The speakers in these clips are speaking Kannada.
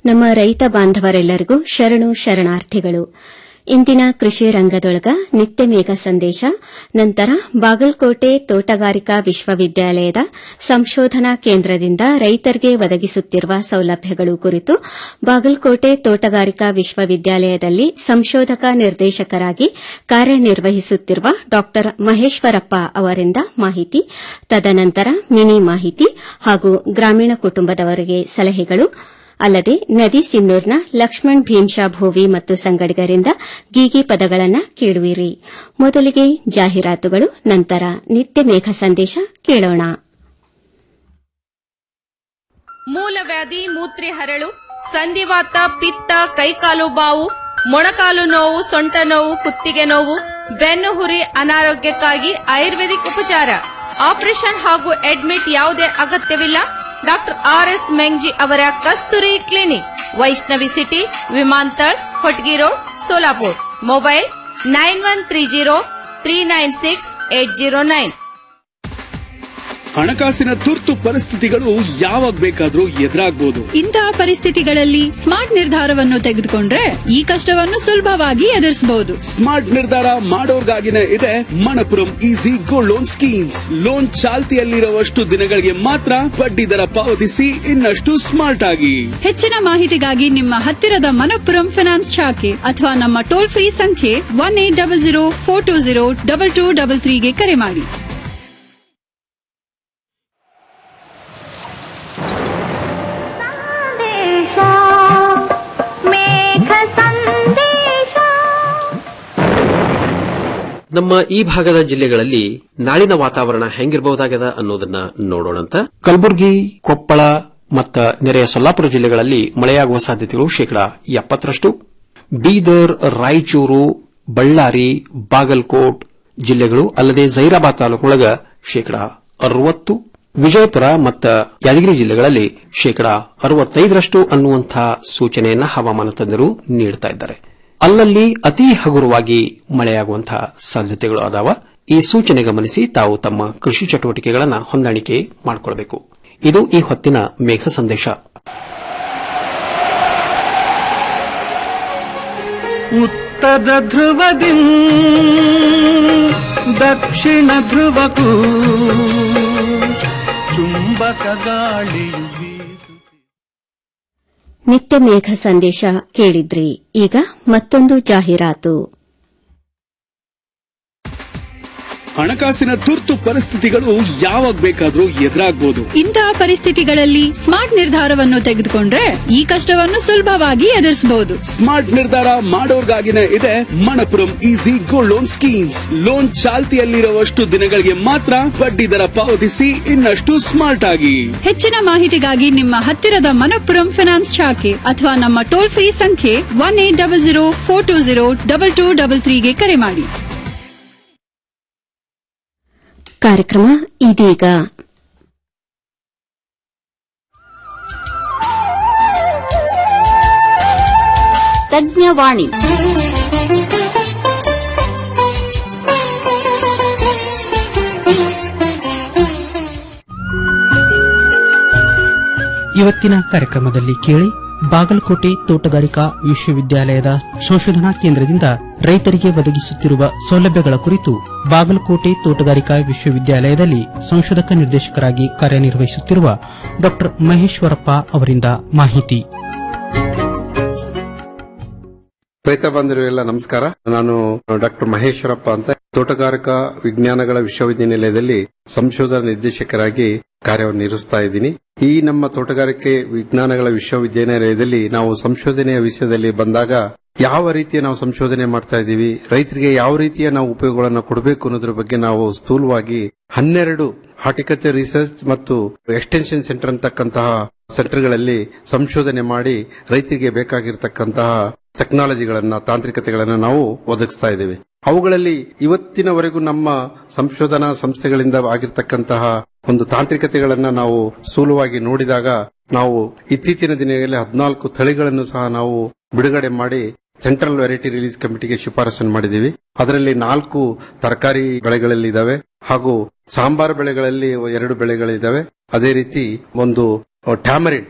ನಮ್ಮ ರೈತ ಬಾಂಧವರೆಲ್ಲರಿಗೂ ಶರಣು ಶರಣಾರ್ಥಿಗಳು ಇಂದಿನ ಕೃಷಿ ರಂಗದೊಳಗ ನಿತ್ಯ ಮೇಘ ಸಂದೇಶ ನಂತರ ಬಾಗಲಕೋಟೆ ತೋಟಗಾರಿಕಾ ವಿಶ್ವವಿದ್ಯಾಲಯದ ಸಂಶೋಧನಾ ಕೇಂದ್ರದಿಂದ ರೈತರಿಗೆ ಒದಗಿಸುತ್ತಿರುವ ಸೌಲಭ್ಯಗಳು ಕುರಿತು ಬಾಗಲಕೋಟೆ ತೋಟಗಾರಿಕಾ ವಿಶ್ವವಿದ್ಯಾಲಯದಲ್ಲಿ ಸಂಶೋಧಕ ನಿರ್ದೇಶಕರಾಗಿ ಕಾರ್ಯನಿರ್ವಹಿಸುತ್ತಿರುವ ಡಾ ಮಹೇಶ್ವರಪ್ಪ ಅವರಿಂದ ಮಾಹಿತಿ ತದನಂತರ ಮಿನಿ ಮಾಹಿತಿ ಹಾಗೂ ಗ್ರಾಮೀಣ ಕುಟುಂಬದವರಿಗೆ ಸಲಹೆಗಳು ಅಲ್ಲದೆ ನದಿ ಸಿನ್ನೂರ್ನ ಲಕ್ಷ್ಮಣ್ ಭೀಮ್ಶಾ ಭೋವಿ ಮತ್ತು ಸಂಗಡಿಗರಿಂದ ಗೀಗಿ ಪದಗಳನ್ನು ಕೇಳುವಿರಿ ಮೊದಲಿಗೆ ಜಾಹೀರಾತುಗಳು ನಂತರ ನಿತ್ಯ ಮೇಘ ಸಂದೇಶ ಕೇಳೋಣ ಮೂಲವ್ಯಾಧಿ ಮೂತ್ರಿ ಹರಳು ಸಂಧಿವಾತ ಪಿತ್ತ ಕೈಕಾಲು ಬಾವು ಮೊಣಕಾಲು ನೋವು ಸೊಂಟ ನೋವು ಕುತ್ತಿಗೆ ನೋವು ಬೆನ್ನು ಹುರಿ ಅನಾರೋಗ್ಯಕ್ಕಾಗಿ ಆಯುರ್ವೇದಿಕ್ ಉಪಚಾರ ಆಪರೇಷನ್ ಹಾಗೂ ಅಡ್ಮಿಟ್ ಯಾವುದೇ ಅಗತ್ಯವಿಲ್ಲ ಡಾಕ್ಟರ್ ಆರ್ ಎಸ್ ಮೆಂಗ್ಜಿ ಅವರ ಕಸ್ತೂರಿ ಕ್ಲಿನಿಕ್ ವೈಷ್ಣವಿ ಸಿಟಿ ವಿಮಾಂತಳ್ Hotgi road Solapur mobile nine one three zero three nine six eight zero nine ಹಣಕಾಸಿನ ತುರ್ತು ಪರಿಸ್ಥಿತಿಗಳು ಯಾವಾಗ ಬೇಕಾದ್ರೂ ಎದುರಾಗ್ಬೋದು ಇಂತಹ ಪರಿಸ್ಥಿತಿಗಳಲ್ಲಿ ಸ್ಮಾರ್ಟ್ ನಿರ್ಧಾರವನ್ನು ತೆಗೆದುಕೊಂಡ್ರೆ ಈ ಕಷ್ಟವನ್ನು ಸುಲಭವಾಗಿ ಎದುರಿಸಬಹುದು ಸ್ಮಾರ್ಟ್ ನಿರ್ಧಾರ ಮಾಡೋರ್ಗಾಗಿನೇ ಇದೆ Manappuram easy gold loan schemes loan ಚಾಲ್ತಿಯಲ್ಲಿರುವಷ್ಟು ದಿನಗಳಿಗೆ ಮಾತ್ರ ಬಡ್ಡಿ ದರ ಪಾವತಿಸಿ ಇನ್ನಷ್ಟು ಸ್ಮಾರ್ಟ್ ಆಗಿ ಹೆಚ್ಚಿನ ಮಾಹಿತಿಗಾಗಿ ನಿಮ್ಮ ಹತ್ತಿರದ ಮನಪ್ಪುರಂ ಫಿನಾನ್ಸ್ ಶಾಖೆ ಅಥವಾ ನಮ್ಮ ಟೋಲ್ ಫ್ರೀ ಸಂಖ್ಯೆ one eight double zero four two zero double two double ತ್ರೀಗೆ ಕರೆ ಮಾಡಿ ಸಂದೇಶ ಮೇಘ ಸಂದೇಶ ನಮ್ಮ ಈ ಭಾಗದ ಜಿಲ್ಲೆಗಳಲ್ಲಿ ನಾಳಿನ ವಾತಾವರಣ ಹೆಂಗಿರಬಹುದಾಗದ ಅನ್ನೋದನ್ನ ನೋಡೋಣಂತ ಕಲಬುರಗಿ ಕೊಪ್ಪಳ ಮತ್ತ ನೆರೆಯ ಸೊಲ್ಲಾಪುರ ಜಿಲ್ಲೆಗಳಲ್ಲಿ ಮಳೆಯಾಗುವ ಸಾಧ್ಯತೆಗಳು ಶೇಕಡಾ ಎಪ್ಪತ್ತರಷ್ಟು ಬೀದರ್ ರಾಯಚೂರು ಬಳ್ಳಾರಿ ಬಾಗಲಕೋಟ್ ಜಿಲ್ಲೆಗಳು ಅಲ್ಲದೆ ಜೈರಾಬಾದ್ ತಾಲೂಕೊಳಗ ಶೇಕಡಾ ಅರವತ್ತು ವಿಜಯಪುರ ಮತ್ತು ಯಾದಗಿರಿ ಜಿಲ್ಲೆಗಳಲ್ಲಿ ಶೇಕಡಾ ಅರವತ್ತೈದರಷ್ಟು ಅನ್ನುವಂತಹ ಸೂಚನೆಯನ್ನ ಹವಾಮಾನ ತಜ್ಞರು ನೀಡುತ್ತಾ ಇದ್ದಾರೆ ಅಲ್ಲಲ್ಲಿ ಅತಿ ಹಗುರವಾಗಿ ಮಳೆಯಾಗುವಂತಹ ಸಾಧ್ಯತೆಗಳು ಅದಾವ ಈ ಸೂಚನೆ ಗಮನಿಸಿ ತಾವು ತಮ್ಮ ಕೃಷಿ ಚಟುವಟಿಕೆಗಳನ್ನು ಹೊಂದಾಣಿಕೆ ಮಾಡಿಕೊಳ್ಳಬೇಕು ಇದು ಈ ಹೊತ್ತಿನ ಮೇಘ ಸಂದೇಶ ಉತ್ತರ ಧ್ರುವದಿ ದಕ್ಷಿಣ ಧ್ರುವಕ್ಕೂ ಚುಂಬಕ ಗಾಳಿಯು ಬೀಸುತ್ತಿದೆ ನಿತ್ಯ ಮೇಘ ಸಂದೇಶ ಕೇಳಿದ್ರಿ ಈಗ ಮತ್ತೊಂದು ಜಾಹೀರಾತು ಹಣಕಾಸಿನ ತುರ್ತು ಪರಿಸ್ಥಿತಿಗಳು ಯಾವಾಗ ಬೇಕಾದ್ರೂ ಎದುರಾಗ್ಬೋದು ಇಂತಹ ಪರಿಸ್ಥಿತಿಗಳಲ್ಲಿ ಸ್ಮಾರ್ಟ್ ನಿರ್ಧಾರವನ್ನು ತೆಗೆದುಕೊಂಡ್ರೆ ಈ ಕಷ್ಟವನ್ನು ಸುಲಭವಾಗಿ ಎದುರಿಸಬಹುದು ಸ್ಮಾರ್ಟ್ ನಿರ್ಧಾರ ಮಾಡೋರ್ಗಾಗಿನೇ ಇದೆ Manappuram easy gold loan schemes loan ಚಾಲ್ತಿಯಲ್ಲಿರುವಷ್ಟು ದಿನಗಳಿಗೆ ಮಾತ್ರ ಬಡ್ಡಿ ದರ ಪಾವತಿಸಿ ಇನ್ನಷ್ಟು ಸ್ಮಾರ್ಟ್ ಆಗಿ ಹೆಚ್ಚಿನ ಮಾಹಿತಿಗಾಗಿ ನಿಮ್ಮ ಹತ್ತಿರದ ಮನಪ್ಪುರಂ ಫಿನಾನ್ಸ್ ಶಾಖೆ ಅಥವಾ ನಮ್ಮ ಟೋಲ್ ಫ್ರೀ ಸಂಖ್ಯೆ one eight double zero four two zero double two double ತ್ರೀಗೆ ಕರೆ ಮಾಡಿ ಕಾರ್ಯಕ್ರಮ ಇದೀಗ ತಜ್ಞವಾಣಿ ಇವತ್ತಿನ ಕಾರ್ಯಕ್ರಮದಲ್ಲಿ ಕೇಳಿ ಬಾಗಲಕೋಟೆ ತೋಟಗಾರಿಕಾ ವಿಶ್ವವಿದ್ಯಾಲಯದ ಸಂಶೋಧನಾ ಕೇಂದ್ರದಿಂದ ರೈತರಿಗೆ ಒದಗಿಸುತ್ತಿರುವ ಸೌಲಭ್ಯಗಳ ಕುರಿತು ಬಾಗಲಕೋಟೆ ತೋಟಗಾರಿಕಾ ವಿಶ್ವವಿದ್ಯಾಲಯದಲ್ಲಿ ಸಂಶೋಧಕ ನಿರ್ದೇಶಕರಾಗಿ ಕಾರ್ಯನಿರ್ವಹಿಸುತ್ತಿರುವ ಡಾ ಮಹೇಶ್ವರಪ್ಪ ಅವರಿಂದ ಮಾಹಿತಿ ರೈತ ಬಾಂಧವರಿಗೆಲ್ಲ ನಮಸ್ಕಾರ ನಾನು ಡಾಕ್ಟರ್ ಮಹೇಶ್ವರಪ್ಪ ಅಂತ ತೋಟಗಾರಿಕಾ ವಿಜ್ಞಾನಗಳ ವಿಶ್ವವಿದ್ಯಾನಿಲಯದಲ್ಲಿ ಸಂಶೋಧನಾ ನಿರ್ದೇಶಕರಾಗಿ ಕಾರ್ಯವನ್ನು ನಿರ್ವಹಿಸ್ತಾ ಇದ್ದೀನಿ ಈ ನಮ್ಮ ತೋಟಗಾರಿಕೆ ವಿಜ್ಞಾನಗಳ ವಿಶ್ವವಿದ್ಯಾನಿಲಯದಲ್ಲಿ ನಾವು ಸಂಶೋಧನೆಯ ವಿಷಯದಲ್ಲಿ ಬಂದಾಗ ಯಾವ ರೀತಿಯ ನಾವು ಸಂಶೋಧನೆ ಮಾಡ್ತಾ ಇದ್ದೀವಿ ರೈತರಿಗೆ ಯಾವ ರೀತಿಯ ನಾವು ಉಪಯೋಗಗಳನ್ನು ಕೊಡಬೇಕು ಅನ್ನೋದ್ರ ಬಗ್ಗೆ ನಾವು ಸ್ಥೂಲವಾಗಿ ಹನ್ನೆರಡು ಹಾರ್ಟಿಕಲ್ಚರ್ ರಿಸರ್ಚ್ ಮತ್ತು ಎಕ್ಸ್ಟೆನ್ಷನ್ ಸೆಂಟರ್ ಅಂತಕ್ಕಂತಹ ಸೆಂಟರ್ಗಳಲ್ಲಿ ಸಂಶೋಧನೆ ಮಾಡಿ ರೈತರಿಗೆ ಬೇಕಾಗಿರತಕ್ಕಂತಹ ಟೆಕ್ನಾಲಜಿಗಳನ್ನ ತಾಂತ್ರಿಕತೆಗಳನ್ನ ನಾವು ಒದಗಿಸ್ತಾ ಇದ್ದೇವೆ ಅವುಗಳಲ್ಲಿ ಇವತ್ತಿನವರೆಗೂ ನಮ್ಮ ಸಂಶೋಧನಾ ಸಂಸ್ಥೆಗಳಿಂದ ಆಗಿರ್ತಕ್ಕಂತಹ ಒಂದು ತಾಂತ್ರಿಕತೆಗಳನ್ನ ನಾವು ಸ್ಥೂಲವಾಗಿ ನೋಡಿದಾಗ ನಾವು ಇತ್ತೀಚಿನ ದಿನಗಳಲ್ಲಿ ಹದಿನಾಲ್ಕು ತಳಿಗಳನ್ನು ಸಹ ನಾವು ಬಿಡುಗಡೆ ಮಾಡಿ ಸೆಂಟ್ರಲ್ ವೆರೈಟಿ ರಿಲೀಸ್ ಕಮಿಟಿಗೆ ಶಿಫಾರಸನ್ನು ಮಾಡಿದ್ದೀವಿ ಅದರಲ್ಲಿ ನಾಲ್ಕು ತರಕಾರಿ ಬೆಳೆಗಳಲ್ಲಿ ಇದಾವೆ ಹಾಗೂ ಸಾಂಬಾರ್ ಬೆಳೆಗಳಲ್ಲಿ ಎರಡು ಬೆಳೆಗಳಿದ್ದಾವೆ ಅದೇ ರೀತಿ ಒಂದು ಟ್ಯಾಮರಿಡ್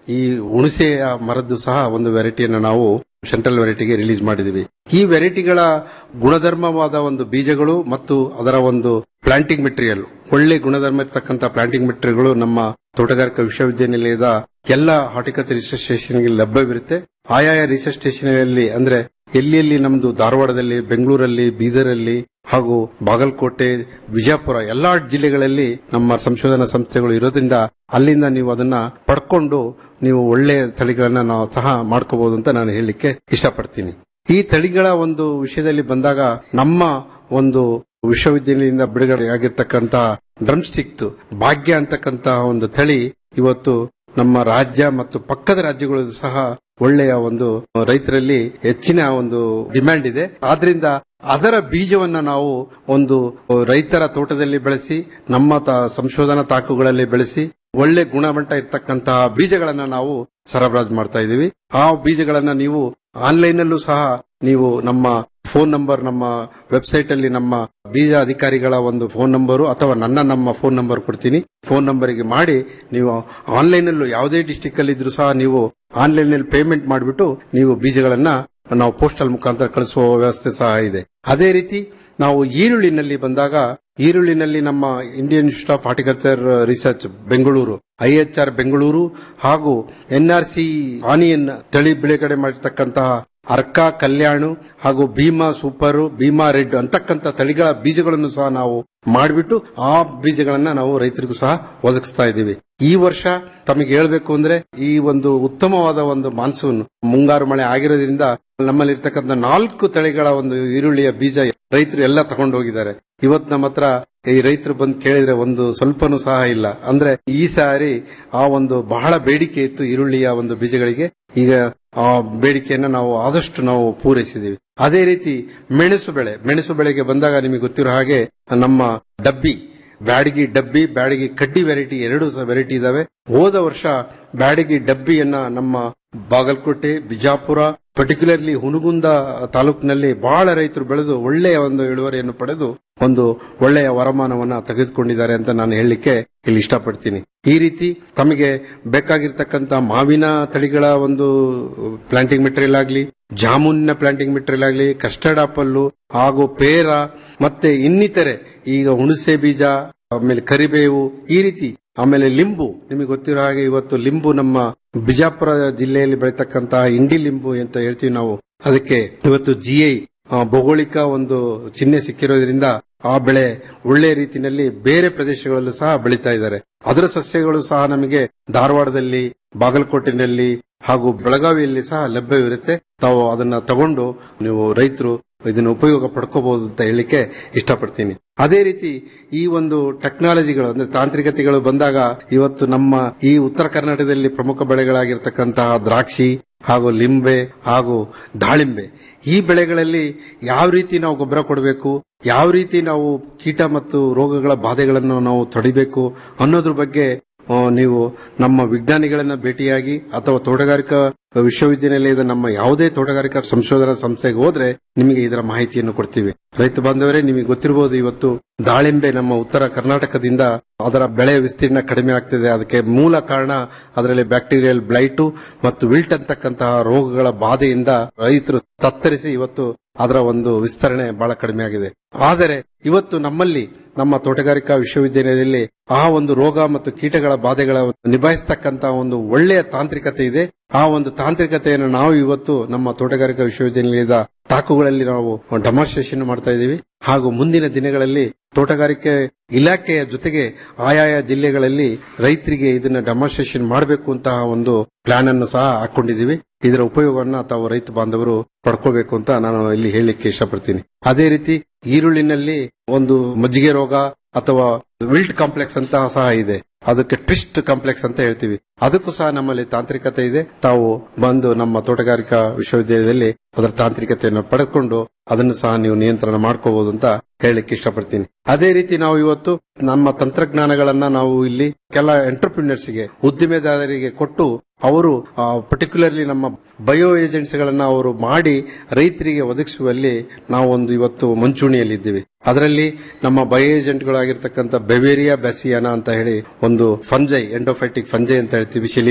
ಈ ಹುಣಸೆಯ ಮರದ್ದು ಸಹ ಒಂದು ವೆರೈಟಿಯನ್ನು ನಾವು ಸೆಂಟ್ರಲ್ ವೆರೈಟಿಗೆ ರಿಲೀಸ್ ಮಾಡಿದೀವಿ ಈ ವೆರೈಟಿಗಳ ಗುಣಧರ್ಮವಾದ ಒಂದು ಬೀಜಗಳು ಮತ್ತು ಅದರ ಒಂದು ಪ್ಲಾಂಟಿಂಗ್ ಮೆಟೀರಿಯಲ್ ಒಳ್ಳೆ ಗುಣಧರ್ಮ ಇರತಕ್ಕಂತ ಪ್ಲಾಂಟಿಂಗ್ ಮೆಟೀರಿಯಲ್ಗಳು ನಮ್ಮ ತೋಟಗಾರಿಕಾ ವಿಶ್ವವಿದ್ಯಾನಿಲಯದ ಎಲ್ಲ ಹಾರ್ಟಿಕಲ್ಚರ್ ರಿಸರ್ಚ್ ಸ್ಟೇಷನ್ಗೆ ಲಭ್ಯವಿರುತ್ತೆ ಆಯಾಯ ರಿಸರ್ಚ್ ಸ್ಟೇಷನ್ಗಳಲ್ಲಿ ಅಂದ್ರೆ ಎಲ್ಲಿ ಎಲ್ಲಿ ನಮ್ದು ಧಾರವಾಡದಲ್ಲಿ ಬೆಂಗಳೂರಲ್ಲಿ ಬೀದರಲ್ಲಿ ಹಾಗೂ ಬಾಗಲಕೋಟೆ ವಿಜಯಪುರ ಎಲ್ಲಾ ಜಿಲ್ಲೆಗಳಲ್ಲಿ ನಮ್ಮ ಸಂಶೋಧನಾ ಸಂಸ್ಥೆಗಳು ಇರೋದ್ರಿಂದ ಅಲ್ಲಿಂದ ನೀವು ಅದನ್ನ ಪಡ್ಕೊಂಡು ನೀವು ಒಳ್ಳೆ ತಳಿಗಳನ್ನ ನಾವು ಸಹ ಮಾಡ್ಕೋಬಹುದು ಅಂತ ನಾನು ಹೇಳಲಿಕ್ಕೆ ಇಷ್ಟಪಡ್ತೀನಿ ಈ ತಳಿಗಳ ಒಂದು ವಿಷಯದಲ್ಲಿ ಬಂದಾಗ ನಮ್ಮ ಒಂದು ವಿಶ್ವವಿದ್ಯಾಲಯದಿಂದ ಬಿಡುಗಡೆಯಾಗಿರ್ತಕ್ಕಂತಹ ಡ್ರಮ್ ಸ್ಟಿಕ್ ಭಾಗ್ಯ ಅಂತಕ್ಕಂತಹ ಒಂದು ತಳಿ ಇವತ್ತು ನಮ್ಮ ರಾಜ್ಯ ಮತ್ತು ಪಕ್ಕದ ರಾಜ್ಯಗಳು ಸಹ ಒಳ್ಳೆಯ ಒಂದು ರೈತರಲ್ಲಿ ಹೆಚ್ಚಿನ ಒಂದು ಡಿಮ್ಯಾಂಡ್ ಇದೆ ಆದ್ರಿಂದ ಅದರ ಬೀಜವನ್ನ ನಾವು ಒಂದು ರೈತರ ತೋಟದಲ್ಲಿ ಬೆಳೆಸಿ ನಮ್ಮ ತ- ಸಂಶೋಧನಾ ತಾಕುಗಳಲ್ಲಿ ಬೆಳೆಸಿ ಒಳ್ಳೆ ಗುಣಮಟ್ಟ ಇರತಕ್ಕಂತಹ ಬೀಜಗಳನ್ನ ನಾವು ಸರಬರಾಜು ಮಾಡ್ತಾ ಇದ್ದೀವಿ ಆ ಬೀಜಗಳನ್ನ ನೀವು ಆನ್ಲೈನ್ ಅಲ್ಲೂ ಸಹ ನೀವು ನಮ್ಮ ಫೋನ್ ನಂಬರ್ ನಮ್ಮ ವೆಬ್ಸೈಟ್ ಅಲ್ಲಿ ನಮ್ಮ ಬೀಜ ಅಧಿಕಾರಿಗಳ ಒಂದು ಫೋನ್ ನಂಬರು ಅಥವಾ ನನ್ನ ನಮ್ಮ ಫೋನ್ ನಂಬರ್ ಕೊಡ್ತೀನಿ ಫೋನ್ ನಂಬರ್ಗೆ ಮಾಡಿ ನೀವು ಆನ್ಲೈನ್ ಅಲ್ಲೂ ಯಾವುದೇ ಡಿಸ್ಟಿಕ್ ಅಲ್ಲಿ ಇದ್ರೂ ಸಹ ನೀವು ಆನ್ಲೈನ್ ನಲ್ಲಿ ಪೇಮೆಂಟ್ ಮಾಡಿಬಿಟ್ಟು ನೀವು ಬೀಜಗಳನ್ನ ನಾವು ಪೋಸ್ಟಲ್ ಮುಖಾಂತರ ಕಳಿಸುವ ವ್ಯವಸ್ಥೆ ಸಹ ಇದೆ ಅದೇ ರೀತಿ ನಾವು ಈರುಳ್ಳಿನಲ್ಲಿ ಬಂದಾಗ ಈರುಳ್ಳಿನಲ್ಲಿ ನಮ್ಮ Indian Institute of Horticulture Research Bengaluru IHR Bengaluru ಹಾಗೂ ಎನ್ಆರ್ಸಿ ಆನಿಯನ್ ತಳಿ ಬಿಡುಗಡೆ ಮಾಡಿರ್ತಕ್ಕಂತಹ ಅರ್ಕ ಕಲ್ಯಾಣು ಹಾಗೂ ಭೀಮಾ ಸೂಪರ್ ಭೀಮಾ ರೆಡ್ ಅಂತಕ್ಕಂಥ ತಳಿಗಳ ಬೀಜಗಳನ್ನು ಸಹ ನಾವು ಮಾಡಿಬಿಟ್ಟು ಆ ಬೀಜಗಳನ್ನ ನಾವು ರೈತರಿಗೂ ಸಹ ಒದಗಿಸ್ತಾ ಇದ್ದೀವಿ ಈ ವರ್ಷ ತಮಗೆ ಹೇಳಬೇಕು ಅಂದ್ರೆ ಈ ಒಂದು ಉತ್ತಮವಾದ ಒಂದು ಮಾನ್ಸೂನ್ ಮುಂಗಾರು ಮಳೆ ಆಗಿರೋದ್ರಿಂದ ನಮ್ಮಲ್ಲಿ ಇರ್ತಕ್ಕಂಥ ನಾಲ್ಕು ತಳಿಗಳ ಒಂದು ಈರುಳ್ಳಿಯ ಬೀಜ ರೈತರು ಎಲ್ಲ ತಗೊಂಡು ಹೋಗಿದ್ದಾರೆ ಇವತ್ತು ನಮ್ಮ ಹತ್ರ ಈ ರೈತರು ಬಂದು ಕೇಳಿದ್ರೆ ಒಂದು ಸ್ವಲ್ಪನೂ ಸಹ ಇಲ್ಲ ಅಂದ್ರೆ ಈ ಸಾರಿ ಆ ಒಂದು ಬಹಳ ಬೇಡಿಕೆ ಇತ್ತು ಈರುಳ್ಳಿಯ ಒಂದು ಬೀಜಗಳಿಗೆ ಈಗ ಆ ಬೇಡಿಕೆಯನ್ನ ನಾವು ಆದಷ್ಟು ನಾವು ಪೂರೈಸಿದೀವಿ ಅದೇ ರೀತಿ ಮೆಣಸು ಬೆಳೆ ಮೆಣಸು ಬೆಳೆಗೆ ಬಂದಾಗ ನಿಮಗೆ ಗೊತ್ತಿರೋ ಹಾಗೆ ನಮ್ಮ ಡಬ್ಬಿ ಬ್ಯಾಡಗಿ ಡಬ್ಬಿ ಬ್ಯಾಡಗಿ ಕಡ್ಡಿ ವೆರೈಟಿ ಎರಡು ಸಹ ವೆರೈಟಿ ಇದಾವೆ ಹೋದ ವರ್ಷ ಬ್ಯಾಡಗಿ ಡಬ್ಬಿಯನ್ನ ನಮ್ಮ ಬಾಗಲಕೋಟೆ ಬಿಜಾಪುರ ಪರ್ಟಿಕ್ಯುಲರ್ಲಿ ಹುನಗುಂದ ತಾಲೂಕಿನಲ್ಲಿ ಬಹಳ ರೈತರು ಬೆಳೆದು ಒಳ್ಳೆಯ ಒಂದು ಇಳುವರಿಯನ್ನು ಪಡೆದು ಒಂದು ಒಳ್ಳೆಯ ವರಮಾನವನ್ನ ತೆಗೆದುಕೊಂಡಿದ್ದಾರೆ ಅಂತ ನಾನು ಹೇಳಲಿಕ್ಕೆ ಇಲ್ಲಿ ಇಷ್ಟಪಡ್ತೀನಿ ಈ ರೀತಿ ತಮಗೆ ಬೇಕಾಗಿರ್ತಕ್ಕಂತ ಮಾವಿನ ತಳಿಗಳ ಒಂದು ಪ್ಲಾಂಟಿಂಗ್ ಮೆಟೀರಿಯಲ್ ಆಗಲಿ ಜಾಮೂನಿನ ಪ್ಲಾಂಟಿಂಗ್ ಮೆಟೀರಿಯಲ್ ಆಗಲಿ ಕಸ್ಟರ್ಡ್ ಆಪಲ್ಲು ಹಾಗೂ ಪೇರ ಮತ್ತೆ ಇನ್ನಿತರೆ ಈಗ ಹುಣಸೆ ಬೀಜ ಆಮೇಲೆ ಕರಿಬೇವು ಈ ರೀತಿ ಆಮೇಲೆ ಲಿಂಬು ನಿಮಗೆ ಗೊತ್ತಿರೋ ಹಾಗೆ ಇವತ್ತು ಲಿಂಬು ನಮ್ಮ ಬಿಜಾಪುರ ಜಿಲ್ಲೆಯಲ್ಲಿ ಬೆಳೀತಕ್ಕಂತಹ ಇಂಡಿ ಲಿಂಬು ಅಂತ ಹೇಳ್ತೀವಿ ನಾವು ಅದಕ್ಕೆ ಇವತ್ತು ಜಿಐ ಭೌಗೋಳಿಕ ಒಂದು ಚಿಹ್ನೆ ಸಿಕ್ಕಿರೋದ್ರಿಂದ ಆ ಬೆಳೆ ಒಳ್ಳೆ ರೀತಿಯಲ್ಲಿ ಬೇರೆ ಪ್ರದೇಶಗಳಲ್ಲೂ ಸಹ ಬೆಳೀತಾ ಇದ್ದಾರೆ ಅದರ ಸಸ್ಯಗಳು ಸಹ ನಮಗೆ ಧಾರವಾಡದಲ್ಲಿ ಬಾಗಲಕೋಟೆನಲ್ಲಿ ಹಾಗೂ ಬೆಳಗಾವಿಯಲ್ಲಿ ಸಹ ಲಭ್ಯವಿರುತ್ತೆ ತಾವು ಅದನ್ನ ತಗೊಂಡು ನೀವು ರೈತರು ಇದನ್ನ ಉಪಯೋಗ ಪಡ್ಕೋಬಹುದು ಅಂತ ಹೇಳಲಿಕ್ಕೆ ಇಷ್ಟಪಡ್ತೀನಿ ಅದೇ ರೀತಿ ಈ ಒಂದು ಟೆಕ್ನಾಲಜಿಗಳು ಅಂದ್ರೆ ತಾಂತ್ರಿಕತೆಗಳು ಬಂದಾಗ ಇವತ್ತು ನಮ್ಮ ಈ ಉತ್ತರ ಕರ್ನಾಟಕದಲ್ಲಿ ಪ್ರಮುಖ ಬೆಳೆಗಳಾಗಿರ್ತಕ್ಕಂತಹ ದ್ರಾಕ್ಷಿ ಹಾಗೂ ಲಿಂಬೆ ಹಾಗೂ ದಾಳಿಂಬೆ ಈ ಬೆಳೆಗಳಲ್ಲಿ ಯಾವ ರೀತಿ ನಾವು ಗೊಬ್ಬರ ಕೊಡಬೇಕು ಯಾವ ರೀತಿ ನಾವು ಕೀಟ ಮತ್ತು ರೋಗಗಳ ಬಾಧೆಗಳನ್ನು ನಾವು ತಡಿಬೇಕು ಅನ್ನೋದ್ರ ಬಗ್ಗೆ ಆ, ನೀವು ನಮ್ಮ ವಿಜ್ಞಾನಿಗಳನ್ನ ಭೇಟಿಯಾಗಿ ಅಥವಾ ತೋಟಗಾರಿಕಾ ವಿಶ್ವವಿದ್ಯಾನಿಲಯದ ನಮ್ಮ ಯಾವುದೇ ತೋಟಗಾರಿಕಾ ಸಂಶೋಧನಾ ಸಂಸ್ಥೆಗೆ ಹೋದ್ರೆ ನಿಮಗೆ ಇದರ ಮಾಹಿತಿಯನ್ನು ಕೊಡ್ತೀವಿ ರೈತ ಬಾಂಧವರೇ ನಿಮಗೆ ಗೊತ್ತಿರಬಹುದು ಇವತ್ತು ದಾಳಿಂಬೆ ನಮ್ಮ ಉತ್ತರ ಕರ್ನಾಟಕದಿಂದ ಅದರ ಬೆಳೆ ವಿಸ್ತೀರ್ಣ ಕಡಿಮೆ ಆಗ್ತಿದೆ ಅದಕ್ಕೆ ಮೂಲ ಕಾರಣ ಅದರಲ್ಲಿ ಬ್ಯಾಕ್ಟೀರಿಯಲ್ ಬ್ಲೈಟು ಮತ್ತು ವಿಲ್ಟ್ ಅಂತಕ್ಕಂತಹ ರೋಗಗಳ ಬಾಧೆಯಿಂದ ರೈತರು ತತ್ತರಿಸಿ ಇವತ್ತು ಅದರ ಒಂದು ವಿಸ್ತರಣೆ ಬಹಳ ಕಡಿಮೆ ಆಗಿದೆ ಆದರೆ ಇವತ್ತು ನಮ್ಮಲ್ಲಿ ನಮ್ಮ ತೋಟಗಾರಿಕಾ ವಿಶ್ವವಿದ್ಯಾಲಯದಲ್ಲಿ ಆ ಒಂದು ರೋಗ ಮತ್ತು ಕೀಟಗಳ ಬಾಧೆಗಳ ನಿಭಾಯಿಸ್ತಕ್ಕಂತ ಒಂದು ಒಳ್ಳೆಯ ತಾಂತ್ರಿಕತೆ ಇದೆ ಆ ಒಂದು ತಾಂತ್ರಿಕತೆಯನ್ನು ನಾವು ಇವತ್ತು ನಮ್ಮ ತೋಟಗಾರಿಕಾ ವಿಶ್ವವಿದ್ಯಾನಿಲಯದ ತಾಕುಗಳಲ್ಲಿ ನಾವು ಡೆಮಾನ್ಸ್ಟ್ರೇಷನ್ ಮಾಡ್ತಾ ಇದ್ದೀವಿ ಹಾಗೂ ಮುಂದಿನ ದಿನಗಳಲ್ಲಿ ತೋಟಗಾರಿಕೆ ಇಲಾಖೆಯ ಜೊತೆಗೆ ಆಯಾಯ ಜಿಲ್ಲೆಗಳಲ್ಲಿ ರೈತರಿಗೆ ಇದನ್ನ ಡೆಮಾನ್ಸ್ಟ್ರೇಷನ್ ಮಾಡಬೇಕು ಅಂತ ಒಂದು ಪ್ಲಾನ್ ಅನ್ನು ಸಹ ಹಾಕೊಂಡಿದ್ದೀವಿ ಇದರ ಉಪಯೋಗವನ್ನ ತಾವು ರೈತ ಬಾಂಧವರು ಪಡ್ಕೋಬೇಕು ಅಂತ ನಾನು ಇಲ್ಲಿ ಹೇಳಲಿಕ್ಕೆ ಇಷ್ಟಪಡ್ತೀನಿ ಅದೇ ರೀತಿ ಈರುಳ್ಳಿನಲ್ಲಿ ಒಂದು ಮಜ್ಜಿಗೆ ರೋಗ ಅಥವಾ ವಿಲ್ಟ್ ಕಾಂಪ್ಲೆಕ್ಸ್ ಅಂತ ಸಹ ಇದೆ ಅದಕ್ಕೆ ಟ್ವಿಸ್ಟ್ ಕಾಂಪ್ಲೆಕ್ಸ್ ಅಂತ ಹೇಳ್ತೀವಿ ಅದಕ್ಕೂ ಸಹ ನಮ್ಮಲ್ಲಿ ತಾಂತ್ರಿಕತೆ ಇದೆ ತಾವು ಬಂದು ನಮ್ಮ ತೋಟಗಾರಿಕಾ ವಿಶ್ವವಿದ್ಯಾಲಯದಲ್ಲಿ ಅದರ ತಾಂತ್ರಿಕತೆಯನ್ನು ಪಡೆದುಕೊಂಡು ಅದನ್ನು ಸಹ ನೀವು ನಿಯಂತ್ರಣ ಮಾಡ್ಕೋಬಹುದು ಅಂತ ಹೇಳಲಿಕ್ಕೆ ಇಷ್ಟಪಡ್ತೀನಿ ಅದೇ ರೀತಿ ನಾವು ಇವತ್ತು ನಮ್ಮ ತಂತ್ರಜ್ಞಾನಗಳನ್ನ ನಾವು ಇಲ್ಲಿ ಕೆಲ ಎಂಟರ್ಪ್ರಿನರ್ಸ್ ಗೆ ಉದ್ದಿಮೆದಾರರಿಗೆ ಕೊಟ್ಟು ಅವರು ಪರ್ಟಿಕ್ಯುಲರ್ಲಿ ನಮ್ಮ ಬಯೋ ಏಜೆಂಟ್ಸ್ ಗಳನ್ನ ಅವರು ಮಾಡಿ ರೈತರಿಗೆ ಒದಗಿಸುವಲ್ಲಿ ನಾವು ಒಂದು ಇವತ್ತು ಮುಂಚೂಣಿಯಲ್ಲಿದ್ದೀವಿ ಅದರಲ್ಲಿ ನಮ್ಮ ಬಯೋ ಏಜೆಂಟ್ಗಳಾಗಿರ್ತಕ್ಕಂಥ ಬೆವೇರಿಯಾ ಬ್ಯಾಸಿಯಾನ ಅಂತ ಹೇಳಿ ಒಂದು ಫಂಜೈ ಎಂಡೋಫೈಟಿಕ್ ಫಂಜೈ ಅಂತ ಹೇಳ್ತೀವಿ ಶಿಲೀಂಧ್ರ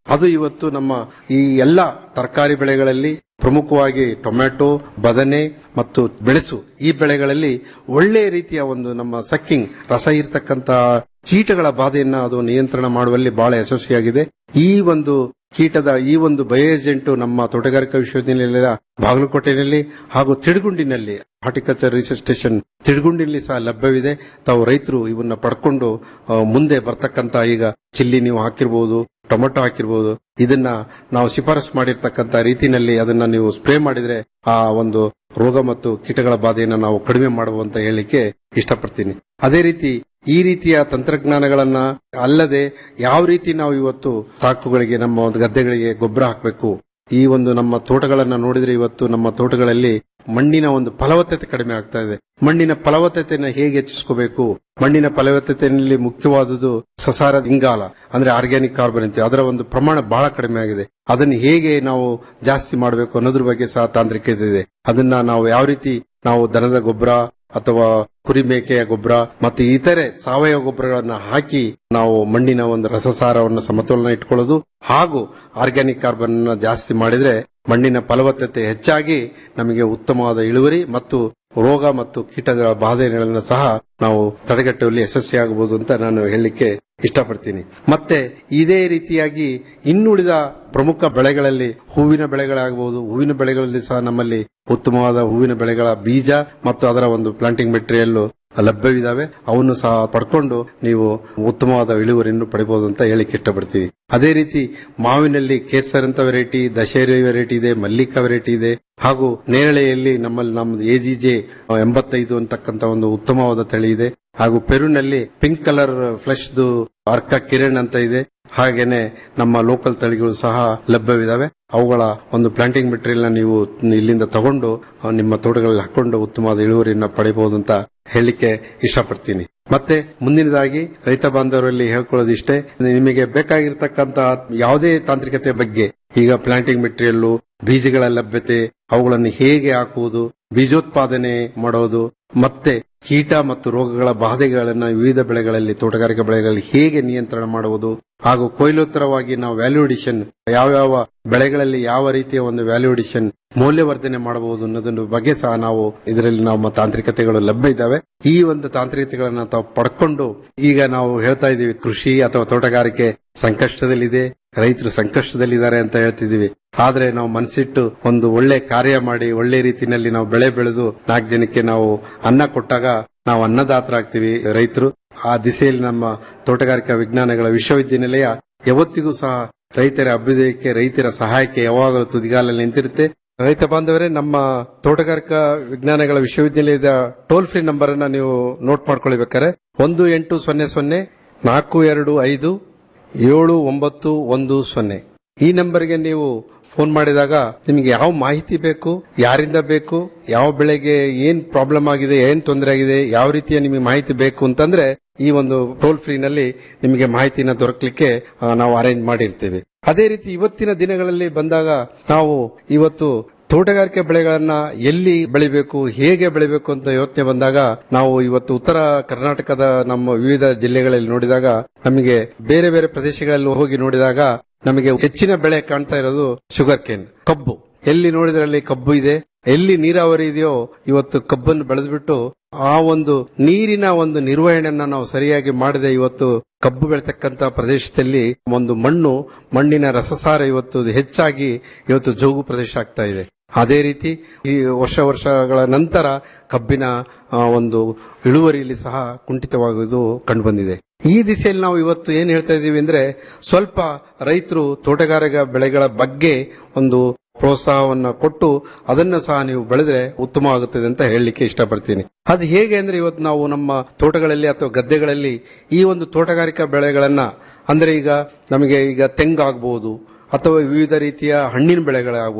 ಅದು ಇವತ್ತು ನಮ್ಮ ಈ ಎಲ್ಲ ತರಕಾರಿ ಬೆಳೆಗಳಲ್ಲಿ ಪ್ರಮುಖವಾಗಿ ಟೊಮ್ಯಾಟೊ ಬದನೆ ಮತ್ತು ಬೆಳೆಸು ಈ ಬೆಳೆಗಳಲ್ಲಿ ಒಳ್ಳೆಯ ರೀತಿಯ ಒಂದು ನಮ್ಮ ಸಕ್ಕಿಂಗ್ ರಸ ಇರ್ತಕ್ಕಂತ ಕೀಟಗಳ ಬಾಧೆಯನ್ನ ಅದು ನಿಯಂತ್ರಣ ಮಾಡುವಲ್ಲಿ ಬಹಳ ಯಶಸ್ವಿಯಾಗಿದೆ ಈ ಒಂದು ಕೀಟದ ಈ ಒಂದು ಬಯೋ ಏಜೆಂಟು ನಮ್ಮ ತೋಟಗಾರಿಕಾ ವಿಶ್ವವಿದ್ಯಾನಿಲಯದ ಬಾಗಲಕೋಟೆಯಲ್ಲಿ ಹಾಗೂ ತಿಡುಗುಂಡಿನಲ್ಲಿ ಹಾರ್ಟಿಕಲ್ಚರ್ ರಿಸರ್ಚ್ ಸ್ಟೇಷನ್ ತಿಡುಗುಂಡಿನಲ್ಲಿ ಸಹ ಲಭ್ಯವಿದೆ ತಾವು ರೈತರು ಇವನ್ನ ಪಡ್ಕೊಂಡು ಆ, ಮುಂದೆ ಬರ್ತಕ್ಕಂತ ಈಗ ಚಿಲ್ಲಿ ನೀವು ಹಾಕಿರ್ಬೋದು ಟೊಮೆಟೊ ಹಾಕಿರ್ಬೋದು ಇದನ್ನ ನಾವು ಶಿಫಾರಸು ಮಾಡಿರ್ತಕ್ಕಂತ ರೀತಿನಲ್ಲಿ ಅದನ್ನ ನೀವು ಸ್ಪ್ರೇ ಮಾಡಿದ್ರೆ ಆ ಒಂದು ರೋಗ ಮತ್ತು ಕೀಟಗಳ ಬಾಧೆಯನ್ನು ನಾವು ಕಡಿಮೆ ಮಾಡುವಂತ ಹೇಳಲಿಕ್ಕೆ ಇಷ್ಟಪಡ್ತೀನಿ ಅದೇ ರೀತಿ ಈ ರೀತಿಯ ತಂತ್ರಜ್ಞಾನಗಳನ್ನ ಅಲ್ಲದೆ ಯಾವ ರೀತಿ ನಾವು ಇವತ್ತು ಸಾಕುಗಳಿಗೆ ನಮ್ಮ ಒಂದು ಗದ್ದೆಗಳಿಗೆ ಗೊಬ್ಬರ ಹಾಕಬೇಕು ಈ ಒಂದು ನಮ್ಮ ತೋಟಗಳನ್ನ ನೋಡಿದ್ರೆ ಇವತ್ತು ನಮ್ಮ ತೋಟಗಳಲ್ಲಿ ಮಣ್ಣಿನ ಒಂದು ಫಲವತ್ತತೆ ಕಡಿಮೆ ಆಗ್ತಾ ಇದೆ ಮಣ್ಣಿನ ಫಲವತ್ತತೆಯನ್ನು ಹೇಗೆ ಹೆಚ್ಚಿಸ್ಕೋಬೇಕು ಮಣ್ಣಿನ ಫಲವತ್ತತೆಯಲ್ಲಿ ಮುಖ್ಯವಾದುದು ಸಸಾರ ಇಂಗಾಲ ಅಂದ್ರೆ ಆರ್ಗ್ಯಾನಿಕ್ ಕಾರ್ಬನ್ ಅಂತೀವಿ ಅದರ ಒಂದು ಪ್ರಮಾಣ ಬಹಳ ಕಡಿಮೆ ಆಗಿದೆ ಅದನ್ನು ಹೇಗೆ ನಾವು ಜಾಸ್ತಿ ಮಾಡಬೇಕು ಅನ್ನೋದ್ರ ಬಗ್ಗೆ ಸಹ ತಾಂತ್ರಿಕತೆ ಇದೆ ಅದನ್ನ ನಾವು ಯಾವ ರೀತಿ ನಾವು ದನದ ಗೊಬ್ಬರ ಅಥವಾ ಕುರಿ ಮೇಕೆಯ ಗೊಬ್ಬರ ಮತ್ತು ಇತರೆ ಸಾವಯವ ಗೊಬ್ಬರಗಳನ್ನ ಹಾಕಿ ನಾವು ಮಣ್ಣಿನ ಒಂದು ರಸಸಾರವನ್ನು ಸಮತೋಲನ ಇಟ್ಕೊಳ್ಳೋದು ಹಾಗೂ ಆರ್ಗ್ಯಾನಿಕ್ ಕಾರ್ಬನ್ ಅನ್ನ ಜಾಸ್ತಿ ಮಾಡಿದ್ರೆ ಮಣ್ಣಿನ ಫಲವತ್ತತೆ ಹೆಚ್ಚಾಗಿ ನಮಗೆ ಉತ್ತಮವಾದ ಇಳುವರಿ ಮತ್ತು ರೋಗ ಮತ್ತು ಕೀಟಗಳ ಬಾಧೆಗಳನ್ನು ಸಹ ನಾವು ತಡೆಗಟ್ಟುವಲ್ಲಿ ಯಶಸ್ವಿಯಾಗಬಹುದು ಅಂತ ನಾನು ಹೇಳಲಿಕ್ಕೆ ಇಷ್ಟಪಡ್ತೀನಿ ಮತ್ತೆ ಇದೇ ರೀತಿಯಾಗಿ ಇನ್ನುಳಿದ ಪ್ರಮುಖ ಬೆಳೆಗಳಲ್ಲಿ ಹೂವಿನ ಬೆಳೆಗಳಾಗಬಹುದು ಹೂವಿನ ಬೆಳೆಗಳಲ್ಲಿ ಸಹ ನಮ್ಮಲ್ಲಿ ಉತ್ತಮವಾದ ಹೂವಿನ ಬೆಳೆಗಳ ಬೀಜ ಮತ್ತು ಅದರ ಒಂದು ಪ್ಲಾಂಟಿಂಗ್ ಮೆಟೀರಿಯಲ್ ಲಭ್ಯವಿದಾವೆ ಅವನ್ನು ಸಹ ಪಡ್ಕೊಂಡು ನೀವು ಉತ್ತಮವಾದ ಇಳುವರಿಯನ್ನು ಪಡಿಬಹುದು ಅಂತ ಹೇಳಿಕ್ಕೆ ಇಷ್ಟಪಡ್ತೀನಿ ಅದೇ ರೀತಿ ಮಾವಿನಲ್ಲಿ ಕೇಸರ್ ಅಂತ ವೆರೈಟಿ ದಶೇರಿ ವೆರೈಟಿ ಇದೆ ಮಲ್ಲಿಕಾ ವೆರೈಟಿ ಇದೆ ಹಾಗೂ ನೇರಳೆಯಲ್ಲಿ ನಮ್ಮಲ್ಲಿ ನಮ್ದು ಎಜಿಜೆ ಎಂಬತ್ತೈದು ಅಂತಕ್ಕಂತ ಒಂದು ಉತ್ತಮವಾದ ತಳಿ ಇದೆ ಹಾಗೂ ಪೆರುನಲ್ಲಿ ಪಿಂಕ್ ಕಲರ್ ಫ್ಲೆಶ್ದು ಅರ್ಕ ಕಿರಣ್ ಅಂತ ಇದೆ ಹಾಗೇನೆ ನಮ್ಮ ಲೋಕಲ್ ತಳಿಗಳು ಸಹ ಲಭ್ಯವಿದಾವೆ ಅವುಗಳ ಒಂದು ಪ್ಲಾಂಟಿಂಗ್ ಮೆಟೀರಿಯಲ್ ನೀವು ಇಲ್ಲಿಂದ ತಗೊಂಡು ಆ, ನಿಮ್ಮ ತೋಟಗಳಲ್ಲಿ ಹಾಕೊಂಡು ಉತ್ತಮವಾದ ಇಳುವರಿಯನ್ನ ಪಡಿಬಹುದು ಅಂತ ಹೇಳಲಿಕ್ಕೆ ಇಷ್ಟಪಡ್ತೀನಿ ಮತ್ತೆ ಮುಂದಿನದಾಗಿ ರೈತ ಬಾಂಧವರಲ್ಲಿ ಹೇಳ್ಕೊಳ್ಳೋದಿಷ್ಟೇ ನಿಮಗೆ ಬೇಕಾಗಿರ್ತಕ್ಕಂತ ಯಾವುದೇ ತಾಂತ್ರಿಕತೆ ಬಗ್ಗೆ ಈಗ ಪ್ಲಾಂಟಿಂಗ್ ಮೆಟೀರಿಯಲ್ ಬೀಜಗಳ ಲಭ್ಯತೆ ಅವುಗಳನ್ನು ಹೇಗೆ ಹಾಕುವುದು ಬೀಜೋತ್ಪಾದನೆ ಮಾಡೋದು ಮತ್ತೆ ಕೀಟ ಮತ್ತು ರೋಗಗಳ ಬಾಧೆಗಳನ್ನ ವಿವಿಧ ಬೆಳೆಗಳಲ್ಲಿ ತೋಟಗಾರಿಕಾ ಬೆಳೆಗಳಲ್ಲಿ ಹೇಗೆ ನಿಯಂತ್ರಣ ಮಾಡುವುದು ಹಾಗೂ ಕೊಯ್ಲೋತ್ತರವಾಗಿ ನಾವು ವ್ಯಾಲ್ಯೂಡಿಷನ್ ಯಾವ್ಯಾವ ಬೆಳೆಗಳಲ್ಲಿ ಯಾವ ರೀತಿಯ ಒಂದು ವ್ಯಾಲ್ಯೂಡಿಷನ್ ಮೌಲ್ಯವರ್ಧನೆ ಮಾಡಬಹುದು ಅನ್ನೋದನ್ನ ಬಗ್ಗೆ ಸಹ ನಾವು ಇದರಲ್ಲಿ ನಮ್ಮ ತಾಂತ್ರಿಕತೆಗಳು ಲಭ್ಯ ಇದ್ದಾವೆ ಈ ಒಂದು ತಾಂತ್ರಿಕತೆಗಳನ್ನ ತಾವು ಪಡ್ಕೊಂಡು ಈಗ ನಾವು ಹೇಳ್ತಾ ಇದ್ದೀವಿ ಕೃಷಿ ಅಥವಾ ತೋಟಗಾರಿಕೆ ಸಂಕಷ್ಟದಲ್ಲಿದೆ ರೈತರು ಸಂಕಷ್ಟದಲ್ಲಿದ್ದಾರೆ ಅಂತ ಹೇಳ್ತಿದೀವಿ ಆದ್ರೆ ನಾವು ಮನಸ್ಸಿಟ್ಟು ಒಂದು ಒಳ್ಳೆ ಕಾರ್ಯ ಮಾಡಿ ಒಳ್ಳೆ ರೀತಿಯಲ್ಲಿ ನಾವು ಬೆಳೆ ಬೆಳೆದು ನಾಲ್ಕು ಜನಕ್ಕೆ ನಾವು ಅನ್ನ ಕೊಟ್ಟಾಗ ನಾವು ಅನ್ನದಾತರಾಗ್ತೀವಿ ರೈತರು ಆ ದಿಸೆಯಲ್ಲಿ ನಮ್ಮ ತೋಟಗಾರಿಕಾ ವಿಜ್ಞಾನಗಳ ವಿಶ್ವವಿದ್ಯಾನಿಲಯ ಯಾವತ್ತಿಗೂ ಸಹ ರೈತರ ಅಭ್ಯುದಯಕ್ಕೆ ರೈತರ ಸಹಾಯಕ್ಕೆ ಯಾವಾಗಲೂ ತುದಿಗಾಲಲ್ಲಿ ನಿಂತಿರುತ್ತೆ ರೈತ ಬಾಂಧವರೇ ನಮ್ಮ ತೋಟಗಾರಿಕಾ ವಿಜ್ಞಾನಗಳ ವಿಶ್ವವಿದ್ಯಾಲಯದ ಟೋಲ್ ಫ್ರೀ ನಂಬರ್ ಅನ್ನ ನೀವು ನೋಟ್ ಮಾಡ್ಕೊಳ್ಬೇಕಾರೆ ಒಂದು ಎಂಟು ಸೊನ್ನೆ ಸೊನ್ನೆ ನಾಲ್ಕು ಎರಡು ಐದು ಏಳು ಒಂಬತ್ತು ಒಂದು ಸೊನ್ನೆ ಈ ನಂಬರ್ಗೆ ನೀವು ಫೋನ್ ಮಾಡಿದಾಗ ನಿಮಗೆ ಯಾವ ಮಾಹಿತಿ ಬೇಕು ಯಾರಿಂದ ಬೇಕು ಯಾವ ಬೆಳೆಗೆ ಏನ್ ಪ್ರಾಬ್ಲಮ್ ಆಗಿದೆ ಏನ್ ತೊಂದರೆ ಆಗಿದೆ ಯಾವ ರೀತಿಯ ನಿಮಗೆ ಮಾಹಿತಿ ಬೇಕು ಅಂತಂದ್ರೆ ಈ ಒಂದು ಟೋಲ್ ಫ್ರೀ ನಲ್ಲಿ ನಿಮಗೆ ಮಾಹಿತಿನ ದೊರಕಲಿಕ್ಕೆ ಆ, ನಾವು ಅರೇಂಜ್ ಮಾಡಿರ್ತೇವೆ ಅದೇ ರೀತಿ ಇವತ್ತಿನ ದಿನಗಳಲ್ಲಿ ಬಂದಾಗ ನಾವು ಇವತ್ತು ತೋಟಗಾರಿಕೆ ಬೆಳೆಗಳನ್ನ ಎಲ್ಲಿ ಬೆಳಿಬೇಕು ಹೇಗೆ ಬೆಳಿಬೇಕು ಅಂತ ಯೋಚನೆ ಬಂದಾಗ ನಾವು ಇವತ್ತು ಉತ್ತರ ಕರ್ನಾಟಕದ ನಮ್ಮ ವಿವಿಧ ಜಿಲ್ಲೆಗಳಲ್ಲಿ ನೋಡಿದಾಗ ನಮಗೆ ಬೇರೆ ಬೇರೆ ಪ್ರದೇಶಗಳಲ್ಲಿ ಹೋಗಿ ನೋಡಿದಾಗ ನಮಗೆ ಹೆಚ್ಚಿನ ಬೆಳೆ ಕಾಣ್ತಾ ಇರೋದು ಶುಗರ್ ಕೇನ್ ಕಬ್ಬು ಎಲ್ಲಿ ನೋಡಿದ್ರಲ್ಲಿ ಕಬ್ಬು ಇದೆ ಎಲ್ಲಿ ನೀರಾವರಿ ಇದೆಯೋ ಇವತ್ತು ಕಬ್ಬನ್ನು ಬೆಳೆದ್ಬಿಟ್ಟು ಆ ಒಂದು ನೀರಿನ ಒಂದು ನಿರ್ವಹಣೆಯನ್ನ ನಾವು ಸರಿಯಾಗಿ ಮಾಡದೆ ಇವತ್ತು ಕಬ್ಬು ಬೆಳೆತಕ್ಕಂತ ಪ್ರದೇಶದಲ್ಲಿ ಒಂದು ಮಣ್ಣು ಮಣ್ಣಿನ ರಸಸಾರ ಇವತ್ತು ಹೆಚ್ಚಾಗಿ ಇವತ್ತು ಜೋಗು ಪ್ರದೇಶ ಆಗ್ತಾ ಇದೆ ಅದೇ ರೀತಿ ಈ ವರ್ಷ ವರ್ಷಗಳ ನಂತರ ಕಬ್ಬಿನ ಆ, ಒಂದು ಇಳುವರಿಯಲ್ಲಿ ಸಹ ಕುಂಠಿತವಾಗುವುದು ಕಂಡುಬಂದಿದೆ ಈ ದಿಸೆಯಲ್ಲಿ ನಾವು ಇವತ್ತು ಏನ್ ಹೇಳ್ತಾ ಇದ್ದೀವಿ ಅಂದ್ರೆ ಸ್ವಲ್ಪ ರೈತರು ತೋಟಗಾರಿಕಾ ಬೆಳೆಗಳ ಬಗ್ಗೆ ಒಂದು ಪ್ರೋತ್ಸಾಹವನ್ನ ಕೊಟ್ಟು ಅದನ್ನ ಸಹ ನೀವು ಬೆಳೆದ್ರೆ ಉತ್ತಮವಾಗುತ್ತದೆ ಅಂತ ಹೇಳಲಿಕ್ಕೆ ಇಷ್ಟಪಡ್ತೀನಿ ಅದು ಹೇಗೆ ಅಂದ್ರೆ ಇವತ್ತು ನಾವು ನಮ್ಮ ತೋಟಗಳಲ್ಲಿ ಅಥವಾ ಗದ್ದೆಗಳಲ್ಲಿ ಈ ಒಂದು ತೋಟಗಾರಿಕಾ ಬೆಳೆಗಳನ್ನ ಅಂದ್ರೆ ಈಗ ನಮಗೆ ಈಗ ತೆಂಗು ಆಗ್ಬಹುದು ಅಥವಾ ವಿವಿಧ ರೀತಿಯ ಹಣ್ಣಿನ ಬೆಳೆಗಳಾಗಬಹುದು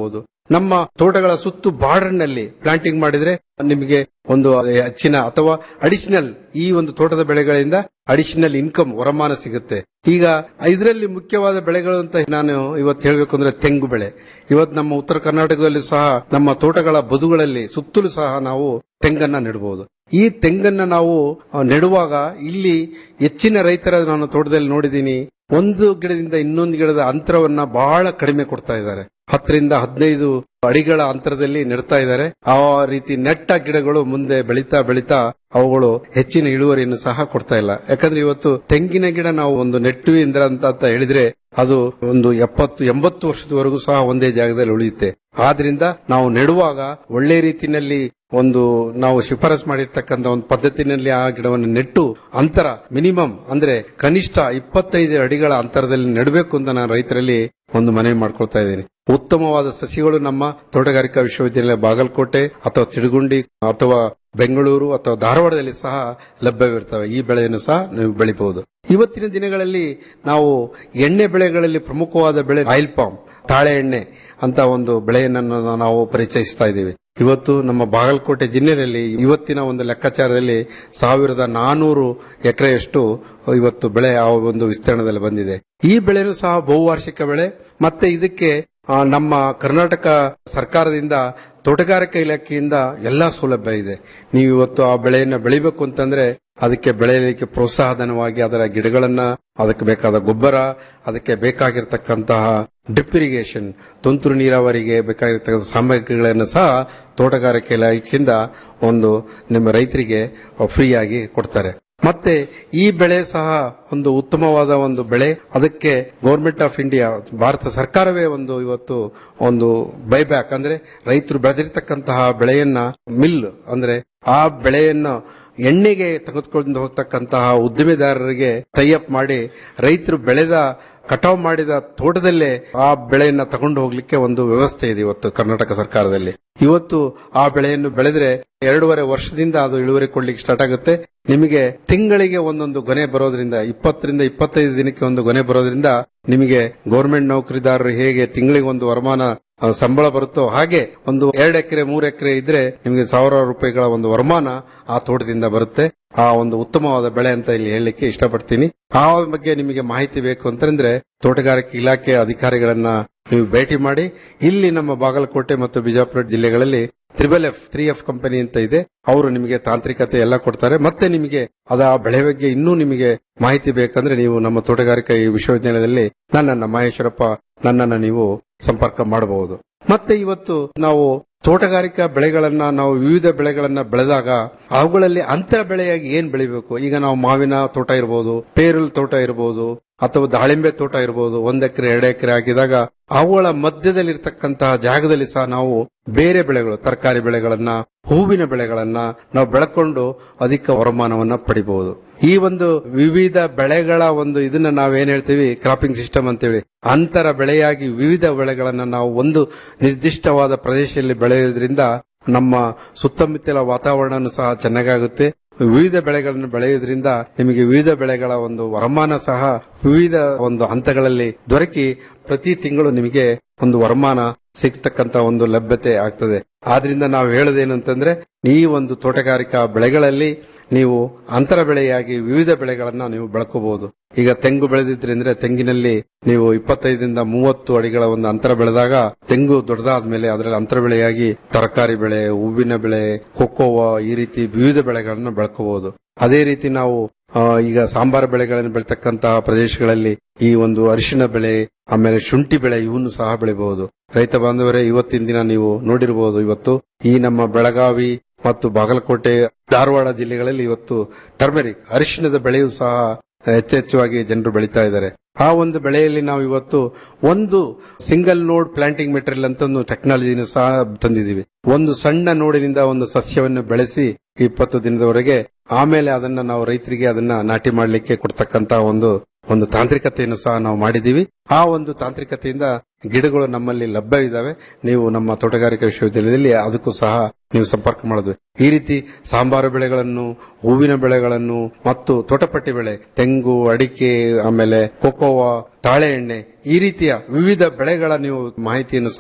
ನಮ್ಮ ತೋಟಗಳ ಸುತ್ತು ಬಾರ್ಡರ್ ನಲ್ಲಿ ಪ್ಲಾಂಟಿಂಗ್ ಮಾಡಿದ್ರೆ ನಿಮಗೆ ಒಂದು ಹೆಚ್ಚಿನ ಅಥವಾ ಅಡಿಷನಲ್ ಈ ಒಂದು ತೋಟದ ಬೆಳೆಗಳಿಂದ ಅಡಿಷನಲ್ ಇನ್ಕಮ್ ವರಮಾನ ಸಿಗುತ್ತೆ ಈಗ ಇದರಲ್ಲಿ ಮುಖ್ಯವಾದ ಬೆಳೆಗಳು ಅಂತ ನಾನು ಇವತ್ತು ಹೇಳಬೇಕು ಅಂದ್ರೆ ತೆಂಗು ಬೆಳೆ ಇವತ್ತು ನಮ್ಮ ಉತ್ತರ ಕರ್ನಾಟಕದಲ್ಲಿ ಸಹ ನಮ್ಮ ತೋಟಗಳ ಬದುಗಳಲ್ಲಿ ಸುತ್ತಲೂ ಸಹ ನಾವು ತೆಂಗನ್ನ ನೆಡಬಹುದು ಈ ತೆಂಗನ್ನ ನಾವು ಆ, ನೆಡುವಾಗ ಇಲ್ಲಿ ಹೆಚ್ಚಿನ ರೈತರ ನಾನು ತೋಟದಲ್ಲಿ ನೋಡಿದ್ದೀನಿ ಒಂದು ಗಿಡದಿಂದ ಇನ್ನೊಂದು ಗಿಡದ ಅಂತರವನ್ನ ಬಹಳ ಕಡಿಮೆ ಕೊಡ್ತಾ ಇದ್ದಾರೆ ಹತ್ತರಿಂದ ಹದಿನೈದು ಅಡಿಗಳ ಅಂತರದಲ್ಲಿ ನೆಡ್ತಾ ಇದ್ದಾರೆ ಆ ರೀತಿ ನೆಟ್ಟ ಗಿಡಗಳು ಮುಂದೆ ಬೆಳೀತಾ ಬೆಳೀತಾ ಅವುಗಳು ಹೆಚ್ಚಿನ ಇಳುವರಿಯನ್ನು ಸಹ ಕೊಡ್ತಾ ಇಲ್ಲ ಯಾಕಂದ್ರೆ ಇವತ್ತು ತೆಂಗಿನ ಗಿಡ ನಾವು ಒಂದು ನೆಟ್ಟು ಇಂದ್ರ ಅಂತ ಅಂತ ಹೇಳಿದ್ರೆ ಅದು ಒಂದು ಎಪ್ಪತ್ತು ಎಂಬತ್ತು ವರ್ಷದವರೆಗೂ ಸಹ ಒಂದೇ ಜಾಗದಲ್ಲಿ ಉಳಿಯುತ್ತೆ ಆದ್ರಿಂದ ನಾವು ನೆಡುವಾಗ ಒಳ್ಳೆ ರೀತಿಯಲ್ಲಿ ಒಂದು ನಾವು ಶಿಫಾರಸ್ ಮಾಡಿರ್ತಕ್ಕಂಥ ಒಂದು ಪದ್ಧತಿನಲ್ಲಿ ಆ ಗಿಡವನ್ನು ನೆಟ್ಟು ಅಂತರ ಮಿನಿಮಮ್ ಅಂದ್ರೆ ಕನಿಷ್ಠ ಇಪ್ಪತ್ತೈದು ಅಡಿಗಳ ಅಂತರದಲ್ಲಿ ನೆಡಬೇಕು ಅಂತ ನಾನು ರೈತರಲ್ಲಿ ಒಂದು ಮನವಿ ಮಾಡ್ಕೊಳ್ತಾ ಇದ್ದೀನಿ ಉತ್ತಮವಾದ ಸಸಿಗಳು ನಮ್ಮ ತೋಟಗಾರಿಕಾ ವಿಶ್ವವಿದ್ಯಾಲಯ ಬಾಗಲಕೋಟೆ ಅಥವಾ ತಿಡುಗುಂಡಿ ಅಥವಾ ಬೆಂಗಳೂರು ಅಥವಾ ಧಾರವಾಡದಲ್ಲಿ ಸಹ ಲಭ್ಯವಿರ್ತವೆ ಈ ಬೆಳೆಯನ್ನು ಸಹ ನೀವು ಬೆಳಿಬಹುದು ಇವತ್ತಿನ ದಿನಗಳಲ್ಲಿ ನಾವು ಎಣ್ಣೆ ಬೆಳೆಗಳಲ್ಲಿ ಪ್ರಮುಖವಾದ ಬೆಳೆ ಆಯಿಲ್ ಪಾಮ್ ತಾಳೆ ಎಣ್ಣೆ ಅಂತ ಒಂದು ಬೆಳೆಯನ್ನು ನಾವು ಪರಿಚಯಿಸ್ತಾ ಇದ್ದೀವಿ ಇವತ್ತು ನಮ್ಮ ಬಾಗಲಕೋಟೆ ಜಿಲ್ಲೆಯಲ್ಲಿ ಇವತ್ತಿನ ಒಂದು ಲೆಕ್ಕಾಚಾರದಲ್ಲಿ ಸಾವಿರದ ನಾನೂರು ಎಕರೆಯಷ್ಟು ಇವತ್ತು ಬೆಳೆ ಆ ಒಂದು ವಿಸ್ತೀರ್ಣದಲ್ಲಿ ಬಂದಿದೆ ಈ ಬೆಳೆನೂ ಸಹ ಬಹುವಾರ್ಷಿಕ ಬೆಳೆ ಮತ್ತೆ ಇದಕ್ಕೆ ಆ, ನಮ್ಮ ಕರ್ನಾಟಕ ಸರ್ಕಾರದಿಂದ ತೋಟಗಾರಿಕಾ ಇಲಾಖೆಯಿಂದ ಎಲ್ಲಾ ಸೌಲಭ್ಯ ಇದೆ ನೀವು ಇವತ್ತು ಆ ಬೆಳೆಯನ್ನ ಬೆಳಿಬೇಕು ಅಂತಂದ್ರೆ ಅದಕ್ಕೆ ಬೆಳೆಯಲಿಕ್ಕೆ ಪ್ರೋತ್ಸಾಹಧನವಾಗಿ ಅದರ ಗಿಡಗಳನ್ನ ಅದಕ್ಕೆ ಬೇಕಾದ ಗೊಬ್ಬರ ಅದಕ್ಕೆ ಬೇಕಾಗಿರ್ತಕ್ಕಂತಹ ಡ್ರಿಪ್ ಇರಿಗೇಷನ್ ತುಂತುರು ನೀರಾವರಿಗೆ ಬೇಕಾಗಿರ್ತಕ್ಕಂಥ ಸಾಮಗ್ರಿಗಳನ್ನು ಸಹ ತೋಟಗಾರಿಕೆ ಇಲಾಖೆಯಿಂದ ಒಂದು ನಿಮ್ಮ ರೈತರಿಗೆ ಫ್ರೀ ಆಗಿ ಕೊಡ್ತಾರೆ ಮತ್ತೆ ಈ ಬೆಳೆ ಸಹ ಒಂದು ಉತ್ತಮವಾದ ಒಂದು ಬೆಳೆ ಅದಕ್ಕೆ ಗೌರ್ಮೆಂಟ್ ಆಫ್ ಇಂಡಿಯಾ ಭಾರತ ಸರ್ಕಾರವೇ ಒಂದು ಇವತ್ತು ಒಂದು ಬೈಬ್ಯಾಕ್ ಅಂದ್ರೆ ರೈತರು ಬೆಳೆದಿರ್ತಕ್ಕಂತಹ ಬೆಳೆಯನ್ನ ಮಿಲ್ ಅಂದ್ರೆ ಆ ಬೆಳೆಯನ್ನ ಎಣ್ಣೆಗೆ ತೆಗೆದುಕೊಂಡು ಹೋಗ್ತಕ್ಕಂತಹ ಉದ್ದಿಮೆದಾರರಿಗೆ ಟೈಅಪ್ ಮಾಡಿ ರೈತರು ಬೆಳೆದ ಕಟಾವ್ ಮಾಡಿದ ತೋಟದಲ್ಲೇ ಆ ಬೆಳೆಯನ್ನ ತಗೊಂಡು ಹೋಗ್ಲಿಕ್ಕೆ ಒಂದು ವ್ಯವಸ್ಥೆ ಇದೆ ಇವತ್ತು ಕರ್ನಾಟಕ ಸರ್ಕಾರದಲ್ಲಿ ಇವತ್ತು ಆ ಬೆಳೆಯನ್ನು ಬೆಳೆದ್ರೆ ಎರಡೂವರೆ ವರ್ಷದಿಂದ ಅದು ಇಳುವರಿ ಕೊಡ್ಲಿಕ್ಕೆ ಸ್ಟಾರ್ಟ್ ಆಗುತ್ತೆ ನಿಮಗೆ ತಿಂಗಳಿಗೆ ಒಂದೊಂದು ಗೊನೆ ಬರೋದ್ರಿಂದ ಇಪ್ಪತ್ತರಿಂದ ಇಪ್ಪತ್ತೈದು ದಿನಕ್ಕೆ ಒಂದು ಗೊನೆ ಬರೋದ್ರಿಂದ ನಿಮಗೆ ಗೌರ್ಮೆಂಟ್ ನೌಕರಿದಾರರು ಹೇಗೆ ತಿಂಗಳಿಗೆ ಒಂದು ವರಮಾನ ಆ, ಸಂಬಳ ಬರುತ್ತೋ ಹಾಗೆ ಒಂದು ಎರಡು ಎಕರೆ ಮೂರು ಎಕರೆ ಇದ್ರೆ ನಿಮಗೆ ಸಾವಿರಾರು ರೂಪಾಯಿಗಳ ಒಂದು ವರಮಾನ ಆ ತೋಟದಿಂದ ಬರುತ್ತೆ ಆ ಒಂದು ಉತ್ತಮವಾದ ಬೆಳೆ ಅಂತ ಇಲ್ಲಿ ಹೇಳಲಿಕ್ಕೆ ಇಷ್ಟಪಡ್ತೀನಿ ಆ ಬಗ್ಗೆ ನಿಮಗೆ ಮಾಹಿತಿ ಬೇಕು ಅಂತಂದ್ರೆ ತೋಟಗಾರಿಕೆ ಇಲಾಖೆ ಅಧಿಕಾರಿಗಳನ್ನ ನೀವು ಭೇಟಿ ಮಾಡಿ ಇಲ್ಲಿ ನಮ್ಮ ಬಾಗಲಕೋಟೆ ಮತ್ತು ಬಿಜಾಪುರ ಜಿಲ್ಲೆಗಳಲ್ಲಿ triple F three F company ಅಂತ ಇದೆ ಅವರು ನಿಮಗೆ ತಾಂತ್ರಿಕತೆ ಎಲ್ಲ ಕೊಡ್ತಾರೆ ಮತ್ತೆ ನಿಮಗೆ ಅದ ಆ ಬೆಳೆ ಬಗ್ಗೆ ಇನ್ನೂ ನಿಮಗೆ ಮಾಹಿತಿ ಬೇಕಂದ್ರೆ ನೀವು ನಮ್ಮ ತೋಟಗಾರಿಕಾ ಈ ವಿಶ್ವವಿದ್ಯಾಲಯದಲ್ಲಿ ನನ್ನನ್ನ ಮಹೇಶ್ವರಪ್ಪ ನನ್ನನ್ನ ನೀವು ಸಂಪರ್ಕ ಮಾಡಬಹುದು ಮತ್ತೆ ಇವತ್ತು ನಾವು ತೋಟಗಾರಿಕಾ ಬೆಳೆಗಳನ್ನ ನಾವು ವಿವಿಧ ಬೆಳೆಗಳನ್ನ ಬೆಳೆದಾಗ ಅವುಗಳಲ್ಲಿ ಅಂತರ ಬೆಳೆಯಾಗಿ ಏನ್ ಬೆಳಿಬೇಕು ಈಗ ನಾವು ಮಾವಿನ ತೋಟ ಇರಬಹುದು ಪೇರಲ್ ತೋಟ ಇರಬಹುದು ಅಥವಾ ದಾಳಿಂಬೆ ತೋಟ ಇರಬಹುದು ಒಂದ್ ಎಕರೆ ಎರಡು ಎಕರೆ ಹಾಕಿದಾಗ ಅವುಗಳ ಮಧ್ಯದಲ್ಲಿರ್ತಕ್ಕಂತಹ ಜಾಗದಲ್ಲಿ ಸಹ ನಾವು ಬೇರೆ ಬೆಳೆಗಳು ತರಕಾರಿ ಬೆಳೆಗಳನ್ನ ಹೂವಿನ ಬೆಳೆಗಳನ್ನ ನಾವು ಬೆಳಕೊಂಡು ಅಧಿಕ ವರಮಾನವನ್ನ ಪಡಿಬಹುದು ಈ ಒಂದು ವಿವಿಧ ಬೆಳೆಗಳ ಒಂದು ಇದನ್ನ ನಾವೇನ್ ಹೇಳ್ತೀವಿ ಕ್ರಾಪಿಂಗ್ ಸಿಸ್ಟಮ್ ಅಂತೇಳಿ ಅಂತರ ಬೆಳೆಯಾಗಿ ವಿವಿಧ ಬೆಳೆಗಳನ್ನ ನಾವು ಒಂದು ನಿರ್ದಿಷ್ಟವಾದ ಪ್ರದೇಶದಲ್ಲಿ ಬೆಳೆಯೋದ್ರಿಂದ ನಮ್ಮ ಸುತ್ತಮುತ್ತಲ ವಾತಾವರಣ ಸಹ ಚೆನ್ನಾಗಾಗುತ್ತೆ ವಿವಿಧ ಬೆಳೆಗಳನ್ನು ಬೆಳೆಯೋದ್ರಿಂದ ನಿಮಗೆ ವಿವಿಧ ಬೆಳೆಗಳ ಒಂದು ವರಮಾನ ಸಹ ವಿವಿಧ ಒಂದು ಹಂತಗಳಲ್ಲಿ ದೊರಕಿ ಪ್ರತಿ ತಿಂಗಳು ನಿಮಗೆ ಒಂದು ವರಮಾನ ಸಿಗ್ತಕ್ಕಂತ ಒಂದು ಲಭ್ಯತೆ ಆಗ್ತದೆ ಆದ್ರಿಂದ ನಾವು ಹೇಳೋದೇನಂತಂದ್ರೆ ಈ ಒಂದು ತೋಟಗಾರಿಕಾ ಬೆಳೆಗಳಲ್ಲಿ ನೀವು ಅಂತರ ಬೆಳೆಯಾಗಿ ವಿವಿಧ ಬೆಳೆಗಳನ್ನ ನೀವು ಬೆಳ್ಕೋಬಹುದು ಈಗ ತೆಂಗು ಬೆಳೆದಿದ್ರಿಂದ ತೆಂಗಿನಲ್ಲಿ ನೀವು ಇಪ್ಪತ್ತೈದರಿಂದ ಮೂವತ್ತು ಅಡಿಗಳ ಒಂದು ಅಂತರ ಬೆಳೆದಾಗ ತೆಂಗು ದೊಡ್ಡದಾದ ಮೇಲೆ ಅದರಲ್ಲಿ ಅಂತರ ಬೆಳೆಯಾಗಿ ತರಕಾರಿ ಬೆಳೆ ಹೂವಿನ ಬೆಳೆ ಕೊಕ್ಕೋವಾ ಈ ರೀತಿ ವಿವಿಧ ಬೆಳೆಗಳನ್ನ ಬೆಳ್ಕೋಬಹುದು ಅದೇ ರೀತಿ ನಾವು ಆ, ಈಗ ಸಾಂಬಾರ ಬೆಳೆಗಳನ್ನು ಬೆಳತಕ್ಕಂತಹ ಪ್ರದೇಶಗಳಲ್ಲಿ ಈ ಒಂದು ಅರಿಶಿನ ಬೆಳೆ ಆಮೇಲೆ ಶುಂಠಿ ಬೆಳೆ ಇವನ್ನು ಸಹ ಬೆಳಿಬಹುದು ರೈತ ಬಾಂಧವರೇ ಇವತ್ತಿನ ದಿನ ನೀವು ನೋಡಿರಬಹುದು ಇವತ್ತು ಈ ನಮ್ಮ ಬೆಳಗಾವಿ ಮತ್ತು ಬಾಗಲಕೋಟೆ ಧಾರವಾಡ ಜಿಲ್ಲೆಗಳಲ್ಲಿ ಇವತ್ತು ಟರ್ಮೆರಿಕ್ ಅರಿಶಿಣದ ಬೆಳೆಯೂ ಸಹ ಹೆಚ್ಚೆಚ್ಚುವಾಗಿ ಜನರು ಬೆಳೀತಾ ಇದ್ದಾರೆ ಆ ಒಂದು ಬೆಳೆಯಲ್ಲಿ ನಾವು ಇವತ್ತು ಒಂದು ಸಿಂಗಲ್ ನೋಡ್ ಪ್ಲಾಂಟಿಂಗ್ ಮೆಟೀರಿಯಲ್ ಅಂತ ಒಂದು ಟೆಕ್ನಾಲಜಿನ ಸಹ ತಂದಿದ್ದೀವಿ ಒಂದು ಸಣ್ಣ ನೋಡಿನಿಂದ ಒಂದು ಸಸ್ಯವನ್ನು ಬೆಳೆಸಿ ಇಪ್ಪತ್ತು ದಿನದವರೆಗೆ ಆಮೇಲೆ ಅದನ್ನ ನಾವು ರೈತರಿಗೆ ಅದನ್ನ ನಾಟಿ ಮಾಡಲಿಕ್ಕೆ ಕೊಡ್ತಕ್ಕಂತ ಒಂದು ಒಂದು ತಾಂತ್ರಿಕತೆಯನ್ನು ಸಹ ನಾವು ಮಾಡಿದ್ದೀವಿ ಆ ಒಂದು ತಾಂತ್ರಿಕತೆಯಿಂದ ಗಿಡಗಳು ನಮ್ಮಲ್ಲಿ ಲಭ್ಯ ಇದಾವೆ ನೀವು ನಮ್ಮ ತೋಟಗಾರಿಕಾ ವಿಶ್ವವಿದ್ಯಾಲಯದಲ್ಲಿ ಅದಕ್ಕೂ ಸಹ ನೀವು ಸಂಪರ್ಕ ಮಾಡೋದು ಈ ರೀತಿ ಸಾಂಬಾರು ಬೆಳೆಗಳನ್ನು ಹೂವಿನ ಬೆಳೆಗಳನ್ನು ಮತ್ತು ತೋಟಪಟ್ಟಿ ಬೆಳೆ ತೆಂಗು ಅಡಿಕೆ ಆಮೇಲೆ ಕೊಕೋವಾ ತಾಳೆ ಎಣ್ಣೆ ಈ ರೀತಿಯ ವಿವಿಧ ಬೆಳೆಗಳ ನೀವು ಮಾಹಿತಿಯನ್ನು ಸಹ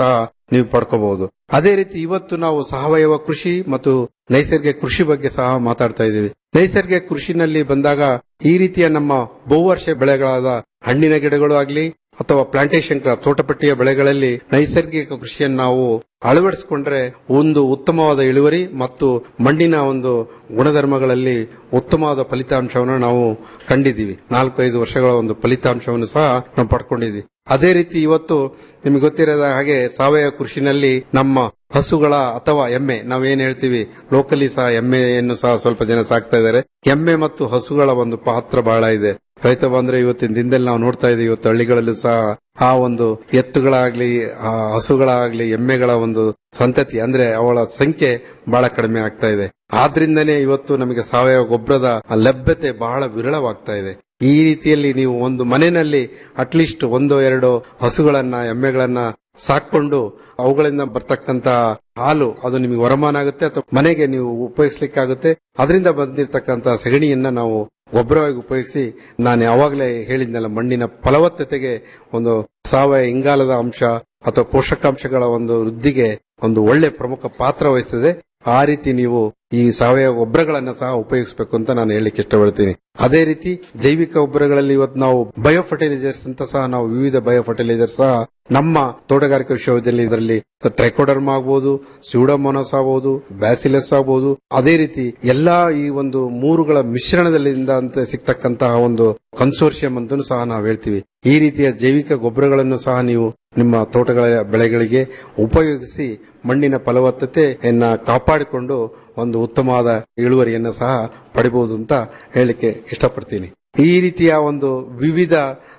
ನೀವು ಪಡ್ಕೋಬಹುದು ಅದೇ ರೀತಿ ಇವತ್ತು ನಾವು ಸಾವಯವ ಕೃಷಿ ಮತ್ತು ನೈಸರ್ಗಿಕ ಕೃಷಿ ಬಗ್ಗೆ ಸಹ ಮಾತಾಡ್ತಾ ಇದ್ದೀವಿ ನೈಸರ್ಗಿಕ ಕೃಷಿನಲ್ಲಿ ಬಂದಾಗ ಈ ರೀತಿಯ ನಮ್ಮ ಬಹುವರ್ಷ ಬೆಳೆಗಳಾದ ಹಣ್ಣಿನ ಗಿಡಗಳು ಆಗ್ಲಿ ಅಥವಾ ಪ್ಲಾಂಟೇಶನ್ ತೋಟಪಟ್ಟಿಯ ಬೆಳೆಗಳಲ್ಲಿ ನೈಸರ್ಗಿಕ ಕೃಷಿಯನ್ನು ನಾವು ಅಳವಡಿಸಿಕೊಂಡ್ರೆ ಒಂದು ಉತ್ತಮವಾದ ಇಳುವರಿ ಮತ್ತು ಮಣ್ಣಿನ ಒಂದು ಗುಣಧರ್ಮಗಳಲ್ಲಿ ಉತ್ತಮವಾದ ಫಲಿತಾಂಶವನ್ನು ನಾವು ಕಂಡಿದ್ದೀವಿ ನಾಲ್ಕೈದು ವರ್ಷಗಳ ಒಂದು ಫಲಿತಾಂಶವನ್ನು ಸಹ ನಾವು ಪಡ್ಕೊಂಡಿದ್ವಿ ಅದೇ ರೀತಿ ಇವತ್ತು ನಿಮಗೆ ಗೊತ್ತಿರೋದ ಹಾಗೆ ಸಾವಯವ ಕೃಷಿನಲ್ಲಿ ನಮ್ಮ ಹಸುಗಳ ಅಥವಾ ಎಮ್ಮೆ ನಾವೇನ್ ಹೇಳ್ತೀವಿ ಲೋಕಲಿ ಸಹ ಎಮ್ಮೆಯನ್ನು ಸಹ ಸ್ವಲ್ಪ ಜನ ಸಾಕ್ತಾ ಇದ್ದಾರೆ ಎಮ್ಮೆ ಮತ್ತು ಹಸುಗಳ ಒಂದು ಪಾತ್ರ ಬಹಳ ಇದೆ ರೈತ ಬಂದ್ರೆ ಇವತ್ತಿನ ದಿನದಲ್ಲಿ ನಾವು ನೋಡ್ತಾ ಇದ್ದೀವಿ ಇವತ್ತು ಹಳ್ಳಿಗಳಲ್ಲೂ ಸಹ ಆ ಒಂದು ಎತ್ತುಗಳಾಗ್ಲಿ ಆ ಹಸುಗಳಾಗ್ಲಿ ಎಮ್ಮೆಗಳ ಒಂದು ಸಂತತಿ ಅಂದ್ರೆ ಅವಳ ಸಂಖ್ಯೆ ಬಹಳ ಕಡಿಮೆ ಆಗ್ತಾ ಇದೆ ಆದ್ರಿಂದನೇ ಇವತ್ತು ನಮಗೆ ಸಾವಯವ ಗೊಬ್ಬರದ ಲಭ್ಯತೆ ಬಹಳ ವಿರಳವಾಗ್ತಾ ಇದೆ ಈ ರೀತಿಯಲ್ಲಿ ನೀವು ಒಂದು ಮನೆಯಲ್ಲಿ ಅಟ್ಲೀಸ್ಟ್ ಒಂದು ಎರಡು ಹಸುಗಳನ್ನ ಎಮ್ಮೆಗಳನ್ನ ಸಾಕೊಂಡು ಅವುಗಳಿಂದ ಬರ್ತಕ್ಕಂತ ಹಾಲು ಅದು ನಿಮಗೆ ವರಮಾನ ಆಗುತ್ತೆ ಅಥವಾ ಮನೆಗೆ ನೀವು ಉಪಯೋಗಿಸ್ಲಿಕ್ಕಾಗುತ್ತೆ ಅದರಿಂದ ಬಂದಿರತಕ್ಕಂತ ಸಗಣಿಯನ್ನ ನಾವು ಗೊಬ್ಬರವಾಗಿ ಉಪಯೋಗಿಸಿ ನಾನು ಯಾವಾಗಲೇ ಹೇಳಿದ್ನಲ್ಲ ಮಣ್ಣಿನ ಫಲವತ್ತತೆಗೆ ಒಂದು ಸಾವಯವ ಇಂಗಾಲದ ಅಂಶ ಅಥವಾ ಪೋಷಕಾಂಶಗಳ ಒಂದು ವೃದ್ಧಿಗೆ ಒಂದು ಒಳ್ಳೆ ಪ್ರಮುಖ ಪಾತ್ರ ವಹಿಸ್ತದೆ ಆ ರೀತಿ ನೀವು ಈ ಸಾವಯವ ಗೊಬ್ಬರಗಳನ್ನ ಸಹ ಉಪಯೋಗಿಸಬೇಕು ಅಂತ ನಾನು ಹೇಳಲಿಕ್ಕೆ ಇಷ್ಟಪಡ್ತೀನಿ ಅದೇ ರೀತಿ ಜೈವಿಕ ಗೊಬ್ಬರಗಳಲ್ಲಿ ಇವತ್ತು ನಾವು ಬಯೋ ಫರ್ಟಿಲೈಸರ್ಸ್ ಅಂತ ಸಹ ನಾವು ವಿವಿಧ ಬಯೋ ಫರ್ಟಿಲೈಸರ್ ಸಹ ನಮ್ಮ ತೋಟಗಾರಿಕಾ ವಿಶ್ವವಿದ್ಯಾಲಯ ಇದರಲ್ಲಿ ಟ್ರೈಕೋಡರ್ಮ್ ಆಗ್ಬೋದು ಸ್ಯೂಡೋಮೋನಸ್ ಆಗ್ಬೋದು ಬ್ಯಾಸಿಲಸ್ ಆಗ್ಬೋದು ಅದೇ ರೀತಿ ಎಲ್ಲಾ ಈ ಒಂದು ಮೂರುಗಳ ಮಿಶ್ರಣದಿಂದ ಅಂತ ಸಿಗ್ತಕ್ಕಂತಹ ಒಂದು ಕನ್ಸೋರ್ಷಿಯಂ ಅಂತಲೂ ಸಹ ನಾವು ಹೇಳ್ತೀವಿ ಈ ರೀತಿಯ ಜೈವಿಕ ಗೊಬ್ಬರಗಳನ್ನು ಸಹ ನೀವು ನಿಮ್ಮ ತೋಟಗಳ ಬೆಳೆಗಳಿಗೆ ಉಪಯೋಗಿಸಿ ಮಣ್ಣಿನ ಫಲವತ್ತತೆಯನ್ನ ಕಾಪಾಡಿಕೊಂಡು ಒಂದು ಉತ್ತಮವಾದ ಇಳುವರಿಯನ್ನು ಸಹ ಪಡಿಬಹುದು ಅಂತ ಹೇಳಲಿಕ್ಕೆ ಇಷ್ಟಪಡ್ತೀನಿ ಈ ರೀತಿಯ ಒಂದು ವಿವಿಧ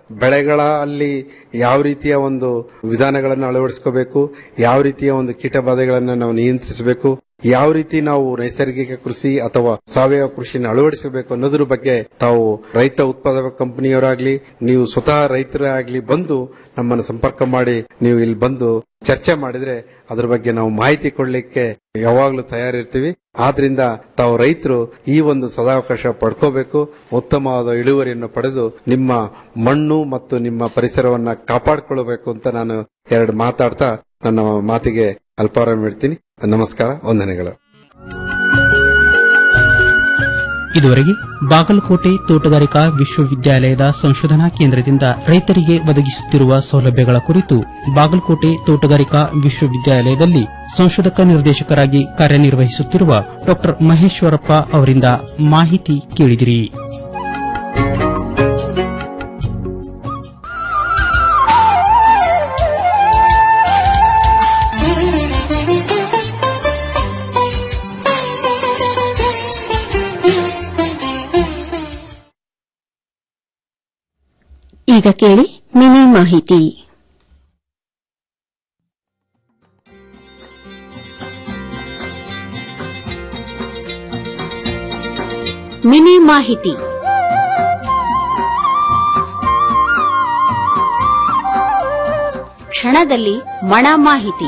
ಬೆಳೆಗಳಲ್ಲಿ ಯಾವ ರೀತಿಯ ಒಂದು ವಿಧಾನಗಳನ್ನು ಅಳವಡಿಸ್ಕೋಬೇಕು ಯಾವ ರೀತಿಯ ಒಂದು ಕೀಟಬಾಧೆಗಳನ್ನು ನಾವು ನಿಯಂತ್ರಿಸಬೇಕು ಯಾವ ರೀತಿ ನಾವು ನೈಸರ್ಗಿಕ ಕೃಷಿ ಅಥವಾ ಸಾವಯವ ಕೃಷಿನ ಅಳವಡಿಸಬೇಕು ಅನ್ನೋದ್ರ ಬಗ್ಗೆ ತಾವು ರೈತ ಉತ್ಪಾದಕ ಕಂಪನಿಯವರಾಗ್ಲಿ ನೀವು ಸ್ವತಃ ರೈತರ ಆಗ್ಲಿ ಬಂದು ನಮ್ಮನ್ನು ಸಂಪರ್ಕ ಮಾಡಿ ನೀವು ಇಲ್ಲಿ ಬಂದು ಚರ್ಚೆ ಮಾಡಿದ್ರೆ ಅದ್ರ ಬಗ್ಗೆ ನಾವು ಮಾಹಿತಿ ಕೊಡ್ಲಿಕ್ಕೆ ಯಾವಾಗ್ಲೂ ತಯಾರಿರ್ತೀವಿ ಆದ್ರಿಂದ ತಾವು ರೈತರು ಈ ಒಂದು ಸದಾವಕಾಶ ಪಡ್ಕೋಬೇಕು ಉತ್ತಮವಾದ ಇಳುವರಿಯನ್ನು ಪಡೆದು ನಿಮ್ಮ ಮಣ್ಣು ಮತ್ತು ನಿಮ್ಮ ಪರಿಸರವನ್ನ ಕಾಪಾಡಿಕೊಳ್ಳಬೇಕು ಅಂತ ನಾನು ಎರಡು ಮಾತಾಡ್ತಾ ನನ್ನ ಮಾತಿಗೆ ಅಲ್ಪಾರಾಮ ಇಡ್ತೀನಿ ನಮಸ್ಕಾರ ವಂದನೆಗಳು ಇದುವರೆಗೆ ಬಾಗಲಕೋಟೆ ತೋಟಗಾರಿಕಾ ವಿಶ್ವವಿದ್ಯಾಲಯದ ಸಂಶೋಧನಾ ಕೇಂದ್ರದಿಂದ ರೈತರಿಗೆ ಒದಗಿಸುತ್ತಿರುವ ಸೌಲಭ್ಯಗಳ ಕುರಿತು ಬಾಗಲಕೋಟೆ ತೋಟಗಾರಿಕಾ ವಿಶ್ವವಿದ್ಯಾಲಯದಲ್ಲಿ ಸಂಶೋಧಕ ನಿರ್ದೇಶಕರಾಗಿ ಕಾರ್ಯನಿರ್ವಹಿಸುತ್ತಿರುವ ಡಾ ಮಹೇಶ್ವರಪ್ಪ ಅವರಿಂದ ಮಾಹಿತಿ ಕೇಳಿದಿರಿ ಈಗ ಕೇಳಿ ಮಿನಿ ಮಾಹಿತಿ ಮಿನಿ ಮಾಹಿತಿ ಕ್ಷಣದಲ್ಲಿ ಮಣ ಮಾಹಿತಿ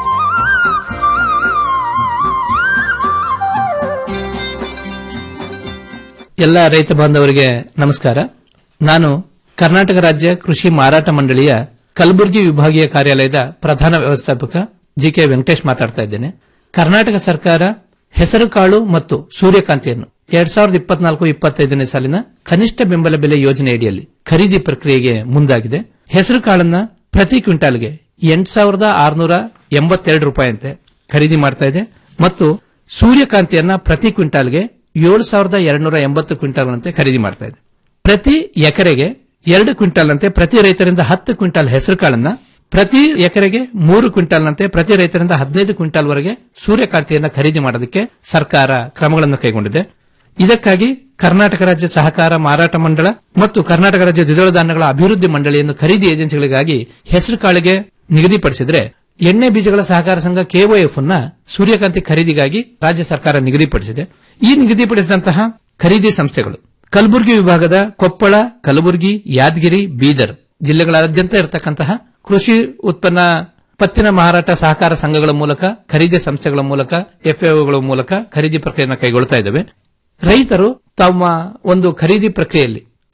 ಎಲ್ಲ ರೈತ ಬಾಂಧವರಿಗೆ ನಮಸ್ಕಾರ ನಾನು ಕರ್ನಾಟಕ ರಾಜ್ಯ ಕೃಷಿ ಮಾರಾಟ ಮಂಡಳಿಯ ಕಲಬುರಗಿ ವಿಭಾಗೀಯ ಕಾರ್ಯಾಲಯದ ಪ್ರಧಾನ ವ್ಯವಸ್ಥಾಪಕ ಜಿಕೆ ವೆಂಕಟೇಶ್ ಮಾತಾಡ್ತಾ ಇದ್ದೇನೆ ಕರ್ನಾಟಕ ಸರ್ಕಾರ ಹೆಸರುಕಾಳು ಮತ್ತು ಸೂರ್ಯಕಾಂತಿಯನ್ನು ಎರಡ್ ಸಾವಿರದ ಇಪ್ಪತ್ನಾಲ್ಕು ಇಪ್ಪತ್ತೈದನೇ ಸಾಲಿನ ಕನಿಷ್ಠ ಬೆಂಬಲ ಬೆಲೆ ಯೋಜನೆಯಡಿಯಲ್ಲಿ ಖರೀದಿ ಪ್ರಕ್ರಿಯೆಗೆ ಮುಂದಾಗಿದೆ ಹೆಸರುಕಾಳನ್ನ ಪ್ರತಿ ಕ್ವಿಂಟಾಲ್ಗೆ ಎಂಟು ಸಾವಿರದ ಆರುನೂರ ಎಂಬತ್ತೆರಡು ರೂಪಾಯಿಯಂತೆ ಖರೀದಿ ಮಾಡ್ತಾ ಇದೆ ಮತ್ತು ಸೂರ್ಯಕಾಂತಿಯನ್ನ ಪ್ರತಿ ಕ್ವಿಂಟಾಲ್ಗೆ ಏಳು ಸಾವಿರದ ಎರಡ್ನೂರ ಎಂಬತ್ತು ಕ್ವಿಂಟಾಲ್ನಂತೆ ಖರೀದಿ ಮಾಡ್ತಾ ಇದೆ ಪ್ರತಿ ಎಕರೆಗೆ ಎರಡು ಕ್ವಿಂಟಾಲ್ನಂತೆ ಪ್ರತಿ ರೈತರಿಂದ ಹತ್ತು ಕ್ವಿಂಟಾಲ್ ಹೆಸರುಕಾಳನ್ನ ಪ್ರತಿ ಎಕರೆಗೆ ಮೂರು ಕ್ವಿಂಟಾಲ್ನಂತೆ ಪ್ರತಿ ರೈತರಿಂದ ಹದಿನೈದು ಕ್ವಿಂಟಾಲ್ ವರೆಗೆ ಸೂರ್ಯಕಾಂತಿಯನ್ನ ಖರೀದಿ ಮಾಡೋದಕ್ಕೆ ಸರ್ಕಾರ ಕ್ರಮಗಳನ್ನು ಕೈಗೊಂಡಿದೆ ಇದಕ್ಕಾಗಿ ಕರ್ನಾಟಕ ರಾಜ್ಯ ಸಹಕಾರ ಮಾರಾಟ ಮಂಡಳ ಮತ್ತು ಕರ್ನಾಟಕ ರಾಜ್ಯ ದ್ವಿದಳ ಧಾನ್ಯಗಳ ಅಭಿವೃದ್ಧಿ ಮಂಡಳಿಯನ್ನು ಖರೀದಿ ಏಜೆನ್ಸಿಗಳಿಗಾಗಿ ಹೆಸರುಕಾಳಿಗೆ ನಿಗದಿಪಡಿಸಿದ್ರೆ ಎಣ್ಣೆ ಬೀಜಗಳ ಸಹಕಾರ ಸಂಘ ಕೆಒಎಫ್ ಅನ್ನ ಸೂರ್ಯಕಾಂತಿ ಖರೀದಿಗಾಗಿ ರಾಜ್ಯ ಸರ್ಕಾರ ನಿಗದಿಪಡಿಸಿದೆ ಈ ನಿಗದಿಪಡಿಸಿದಂತಹ ಖರೀದಿ ಸಂಸ್ಥೆಗಳು ಕಲಬುರಗಿ ವಿಭಾಗದ ಕೊಪ್ಪಳ ಕಲಬುರಗಿ ಯಾದಗಿರಿ ಬೀದರ್ ಜಿಲ್ಲೆಗಳಾದ್ಯಂತ ಇರತಕ್ಕಂತಹ ಕೃಷಿ ಉತ್ಪನ್ನ ಪತ್ತಿನ ಮಾರಾಟ ಸಹಕಾರ ಸಂಘಗಳ ಮೂಲಕ ಖರೀದಿ ಸಂಸ್ಥೆಗಳ ಮೂಲಕ ಎಫ್ಎಒಗಳ ಮೂಲಕ ಖರೀದಿ ಪ್ರಕ್ರಿಯೆಯನ್ನು ಕೈಗೊಳ್ತಾ ಇದ್ದಾವೆ ರೈತರು ತಮ್ಮ ಒಂದು ಖರೀದಿ ಪ್ರಕ್ರಿಯೆಯಲ್ಲಿ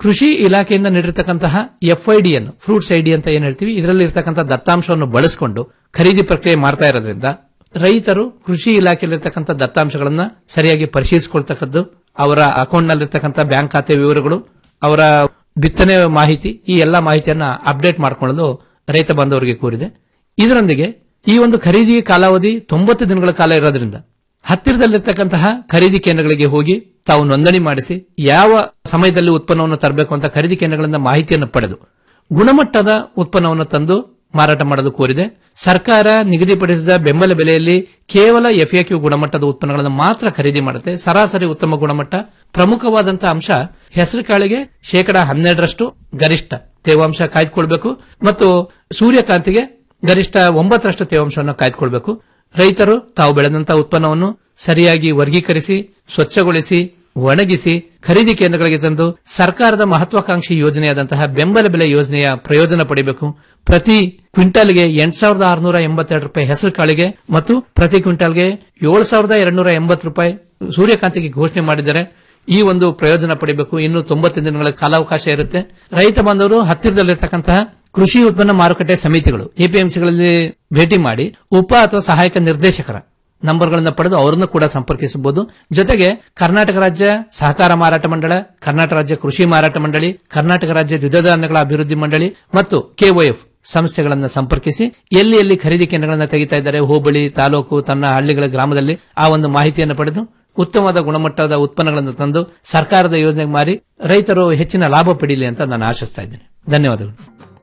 ಕೃಷಿ ಇಲಾಖೆಯಿಂದ ನೀಡಿರ್ತಕ್ಕಂತಹ ಎಫ್ಐಡಿ ಅನ್ನು ಫ್ರೂಟ್ಸ್ ಐಡಿ ಅಂತ ಏನ್ ಹೇಳ್ತೀವಿ ಇದರಲ್ಲಿ ಇರ್ತಕ್ಕಂಥ ದತ್ತಾಂಶವನ್ನು ಬಳಸಿಕೊಂಡು ಖರೀದಿ ಪ್ರಕ್ರಿಯೆ ಮಾಡ್ತಾ ಇರೋದ್ರಿಂದ ರೈತರು ಕೃಷಿ ಇಲಾಖೆಯಲ್ಲಿರ್ತಕ್ಕಂಥ ದತ್ತಾಂಶಗಳನ್ನ ಸರಿಯಾಗಿ ಪರಿಶೀಲಿಸಿಕೊಳ್ತಕ್ಕದ್ದು ಅವರ ಅಕೌಂಟ್ ನಲ್ಲಿರ್ತಕ್ಕಂಥ ಬ್ಯಾಂಕ್ ಖಾತೆ ವಿವರಗಳು ಅವರ ಬಿತ್ತನೆ ಮಾಹಿತಿ ಈ ಎಲ್ಲಾ ಮಾಹಿತಿಯನ್ನ ಅಪ್ಡೇಟ್ ಮಾಡಿಕೊಳ್ಳಲು ರೈತ ಬಾಂಧವರಿಗೆ ಕೋರಿದೆ ಇದರೊಂದಿಗೆ ಈ ಒಂದು ಖರೀದಿ ಕಾಲಾವಧಿ ತೊಂಬತ್ತು ದಿನಗಳ ಕಾಲ ಇರೋದ್ರಿಂದ ಹತ್ತಿರದಲ್ಲಿರ್ತಕ್ಕಂತಹ ಖರೀದಿ ಕೇಂದ್ರಗಳಿಗೆ ಹೋಗಿ ತಾವು ನೋಂದಣಿ ಮಾಡಿಸಿ ಯಾವ ಸಮಯದಲ್ಲಿ ಉತ್ಪನ್ನವನ್ನು ತರಬೇಕು ಅಂತ ಖರೀದಿ ಕೇಂದ್ರಗಳಿಂದ ಮಾಹಿತಿಯನ್ನು ಪಡೆದು ಗುಣಮಟ್ಟದ ಉತ್ಪನ್ನವನ್ನು ತಂದು ಮಾರಾಟ ಮಾಡಲು ಕೋರಿದೆ ಸರ್ಕಾರ ನಿಗದಿಪಡಿಸಿದ ಬೆಂಬಲ ಬೆಲೆಯಲ್ಲಿ ಕೇವಲ ಎಫ್ಎಕ್ಯೂ ಗುಣಮಟ್ಟದ ಉತ್ಪನ್ನಗಳನ್ನು ಮಾತ್ರ ಖರೀದಿ ಮಾಡುತ್ತೆ ಸರಾಸರಿ ಉತ್ತಮ ಗುಣಮಟ್ಟ ಪ್ರಮುಖವಾದಂತಹ ಅಂಶ ಹೆಸರು ಕಾಳಿಗೆ ಶೇಕಡ ಹನ್ನೆರಡರಷ್ಟು ಗರಿಷ್ಠ ತೇವಾಂಶ ಕಾಯ್ದುಕೊಳ್ಬೇಕು ಮತ್ತು ಸೂರ್ಯಕಾಂತಿಗೆ ಗರಿಷ್ಠ ಒಂಬತ್ತರಷ್ಟು ತೇವಾಂಶವನ್ನು ಕಾಯ್ದುಕೊಳ್ಬೇಕು ರೈತರು ತಾವು ಬೆಳೆದಂತಹ ಉತ್ಪನ್ನವನ್ನು ಸರಿಯಾಗಿ ವರ್ಗೀಕರಿಸಿ ಸ್ವಚ್ಛಗೊಳಿಸಿ ಒಣಗಿಸಿ ಖರೀದಿ ಕೇಂದ್ರಗಳಿಗೆ ತಂದು ಸರ್ಕಾರದ ಮಹತ್ವಾಕಾಂಕ್ಷಿ ಯೋಜನೆಯಾದಂತಹ ಬೆಂಬಲ ಬೆಲೆ ಯೋಜನೆಯ ಪ್ರಯೋಜನ ಪಡೆಯಬೇಕು ಪ್ರತಿ ಕ್ವಿಂಟಲ್ಗೆ ಎಂಟ್ ಸಾವಿರದ ಆರುನೂರ ಎಂಬತ್ತೆರಡು ರೂಪಾಯಿ ಹೆಸರು ಕಾಳಿಗೆ ಮತ್ತು ಪ್ರತಿ ಕ್ವಿಂಟಲ್ಗೆ ಏಳು ಸಾವಿರದ ಎರಡ್ನೂರ ಎಂಬತ್ತು ರೂಪಾಯಿ ಸೂರ್ಯಕಾಂತಿಗೆ ಘೋಷಣೆ ಮಾಡಿದ್ದಾರೆ ಈ ಒಂದು ಪ್ರಯೋಜನ ಪಡೆಯಬೇಕು ಇನ್ನು ತೊಂಬತ್ತು ದಿನಗಳ ಕಾಲಾವಕಾಶ ಇರುತ್ತೆ ರೈತ ಬಾಂಧವರು ಹತ್ತಿರದಲ್ಲಿರ್ತಕ್ಕಂತಹ ಕೃಷಿ ಉತ್ಪನ್ನ ಮಾರುಕಟ್ಟೆ ಸಮಿತಿಗಳು ಎಪಿಎಂಸಿಗಳಲ್ಲಿ ಭೇಟಿ ಮಾಡಿ ಉಪ ಅಥವಾ ಸಹಾಯಕ ನಿರ್ದೇಶಕರ ನಂಬರ್ಗಳನ್ನು ಪಡೆದು ಅವರನ್ನು ಕೂಡ ಸಂಪರ್ಕಿಸಬಹುದು ಜೊತೆಗೆ ಕರ್ನಾಟಕ ರಾಜ್ಯ ಸಹಕಾರ ಮಾರಾಟ ಮಂಡಳ ಕರ್ನಾಟಕ ರಾಜ್ಯ ಕೃಷಿ ಮಾರಾಟ ಮಂಡಳಿ ಕರ್ನಾಟಕ ರಾಜ್ಯ ದ್ವಿದಳ ಧಾನ್ಯಗಳ ಅಭಿವೃದ್ಧಿ ಮಂಡಳಿ ಮತ್ತು ಕೆಒಎಫ್ ಸಂಸ್ಥೆಗಳನ್ನು ಸಂಪರ್ಕಿಸಿ ಎಲ್ಲಿ ಎಲ್ಲಿ ಖರೀದಿ ಕೇಂದ್ರಗಳನ್ನು ತೆಗಿತಾ ಇದ್ದಾರೆ ಹೋಬಳಿ ತಾಲೂಕು ತನ್ನ ಹಳ್ಳಿಗಳ ಗ್ರಾಮದಲ್ಲಿ ಆ ಒಂದು ಮಾಹಿತಿಯನ್ನು ಪಡೆದು ಉತ್ತಮವಾದ ಗುಣಮಟ್ಟದ ಉತ್ಪನ್ನಗಳನ್ನು ತಂದು ಸರ್ಕಾರದ ಯೋಜನೆಗೆ ಮಾರಿ ರೈತರು ಹೆಚ್ಚಿನ ಲಾಭ ಪಡೀಲಿ ಅಂತ ನಾನು ಆಶಿಸ್ತಾ ಇದ್ದೇನೆ ಧನ್ಯವಾದಗಳು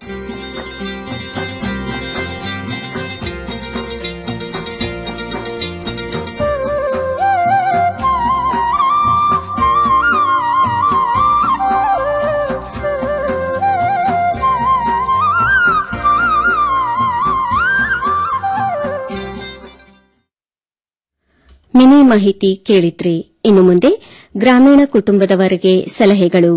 ಮಿನಿ ಮಾಹಿತಿ ಕೇಳಿದ್ರಿ ಇನ್ನು ಮುಂದೆ ಗ್ರಾಮೀಣ ಕುಟುಂಬದವರೆಗೆ ಸಲಹೆಗಳು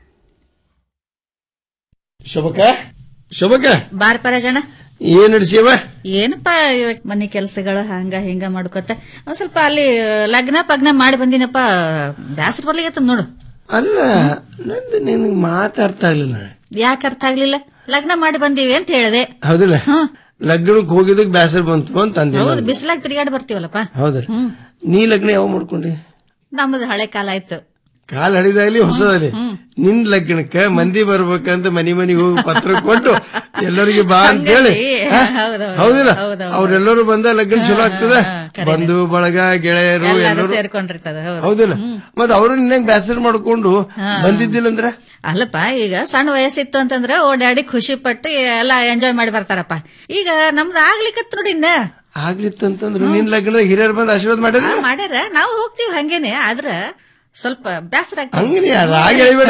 ಶುಭಕ ಶುಭಕ ಬಾರ್ ಪರಜಣ ಏನ್ ನಡ್ಸಿಯವ ಏನಪ್ಪ ಇವಾಗ್ ಮನೆ ಕೆಲಸಗಳು ಹಂಗ ಹಿಂಗ ಮಾಡ್ಕೊತ ಒಂದ್ ಸ್ವಲ್ಪ ಅಲ್ಲಿ ಲಗ್ನ ಪಗ್ನ ಮಾಡಿ ಬಂದಿನಪ್ಪ ಬ್ಯಾಸರ ಬರ್ಲಿಗತ್ತ ನೋಡು ಅಲ್ಲ ನಂದು ನಿನಗೆ ಮಾತಾಡ್ತಾ ಇರ್ಲಿಲ್ಲ ಯಾಕೆ ಅರ್ಥ ಆಗ್ಲಿಲ್ಲ ಲಗ್ನ ಮಾಡಿ ಬಂದೀವಿ ಅಂತ ಹೇಳಿದೆ ಹೌದಿಲ್ಲ ಲಗ್ನಕ್ಕೆ ಹೋಗಿದ್ದಕ್ಕೆ ಬೇಸರ ಬಂತು ಅಂತ ಅಂದೆ ಹೌದು ನಾನು. ಬಿಸಿಲಾಗಿ ತಿರುಗಾಡಿ ಬರ್ತೀವಲ್ಲಪ್ಪ ಹೌದಲ್ಲ ನೀ ಲಗ್ನ ಯಾವ ಮಾಡ್ಕೊಂಡೆ ನಮ್ಮದು ಹಳೆ ಕಾಲ ಆಯ್ತು ಕಾಲ್ ಹಳಿದಾಗ್ಲಿ ಹೊಸದಾಗ್ಲಿ ನಿನ್ ಲಗ್ನಕ್ಕ ಮಂದಿ ಬರ್ಬೇಕಂತ ಮನಿ ಮನಿಗೆ ಹೋಗಿ ಪತ್ರ ಕೊಟ್ಟು ಎಲ್ಲರಿಗೆ ಬಾ ಅಂತ ಹೇಳಿ ಹಾ? ಹೌದೌದು. ಹೌದಿಲ್ಲ ಹೌದೌದು. ಅವ್ರೆಲ್ಲರೂ ಬಂದ ಲಗ್ನ ಚಲೋ ಆಗ್ತದ ಬಂಧು ಬಳಗ ಗೆಳೆಯರು ಎಲ್ಲಾರು ಎಲ್ಲರೂ ಸೇರ್ಕೊಂಡಿರ್ತದ ಹೌದು ಹೌದಿಲ್ಲ ಮತ್ ಅವರು ನಿನ್ನಂಗ್ ಬೇಸರ ಮಾಡ್ಕೊಂಡು ಬಂದಿದ್ದಿಲ್ಲ ಅಂದ್ರ ಅಲ್ಲಪ್ಪ ಈಗ ಸಣ್ಣ ವಯಸ್ಸಿತ್ತು ಅಂತಂದ್ರೆ ಓಡಾಡಿ ಖುಷಿ ಪಟ್ಟು ಎಲ್ಲ ಎಂಜಾಯ್ ಮಾಡಿ ಬರ್ತಾರಪ್ಪ ಈಗ ನಮ್ದು ಆಗ್ಲಿಕ್ಕತ್ ನೋಡಿ ಇನ್ನ ಆಗ್ಲಿತ್ತಂತಂದ್ರು ನಿನ್ ಲಗ್ನ ಹಿರಿಯರು ಬಂದು ಆಶೀರ್ವಾದ ಮಾಡಿದ್ರ ಆ, ಮಾಡ್ಯಾರ ನಾವು ಹೋಗ್ತೀವಿ ಹಂಗೇನೆ ಆದ್ರ ಸ್ವಲ್ಪ ಬೇಸರ ಆಗ್ತದೆ. ಹಂಗ್ರಿ ರಾಗ ಹೇಳಿಬೇಡ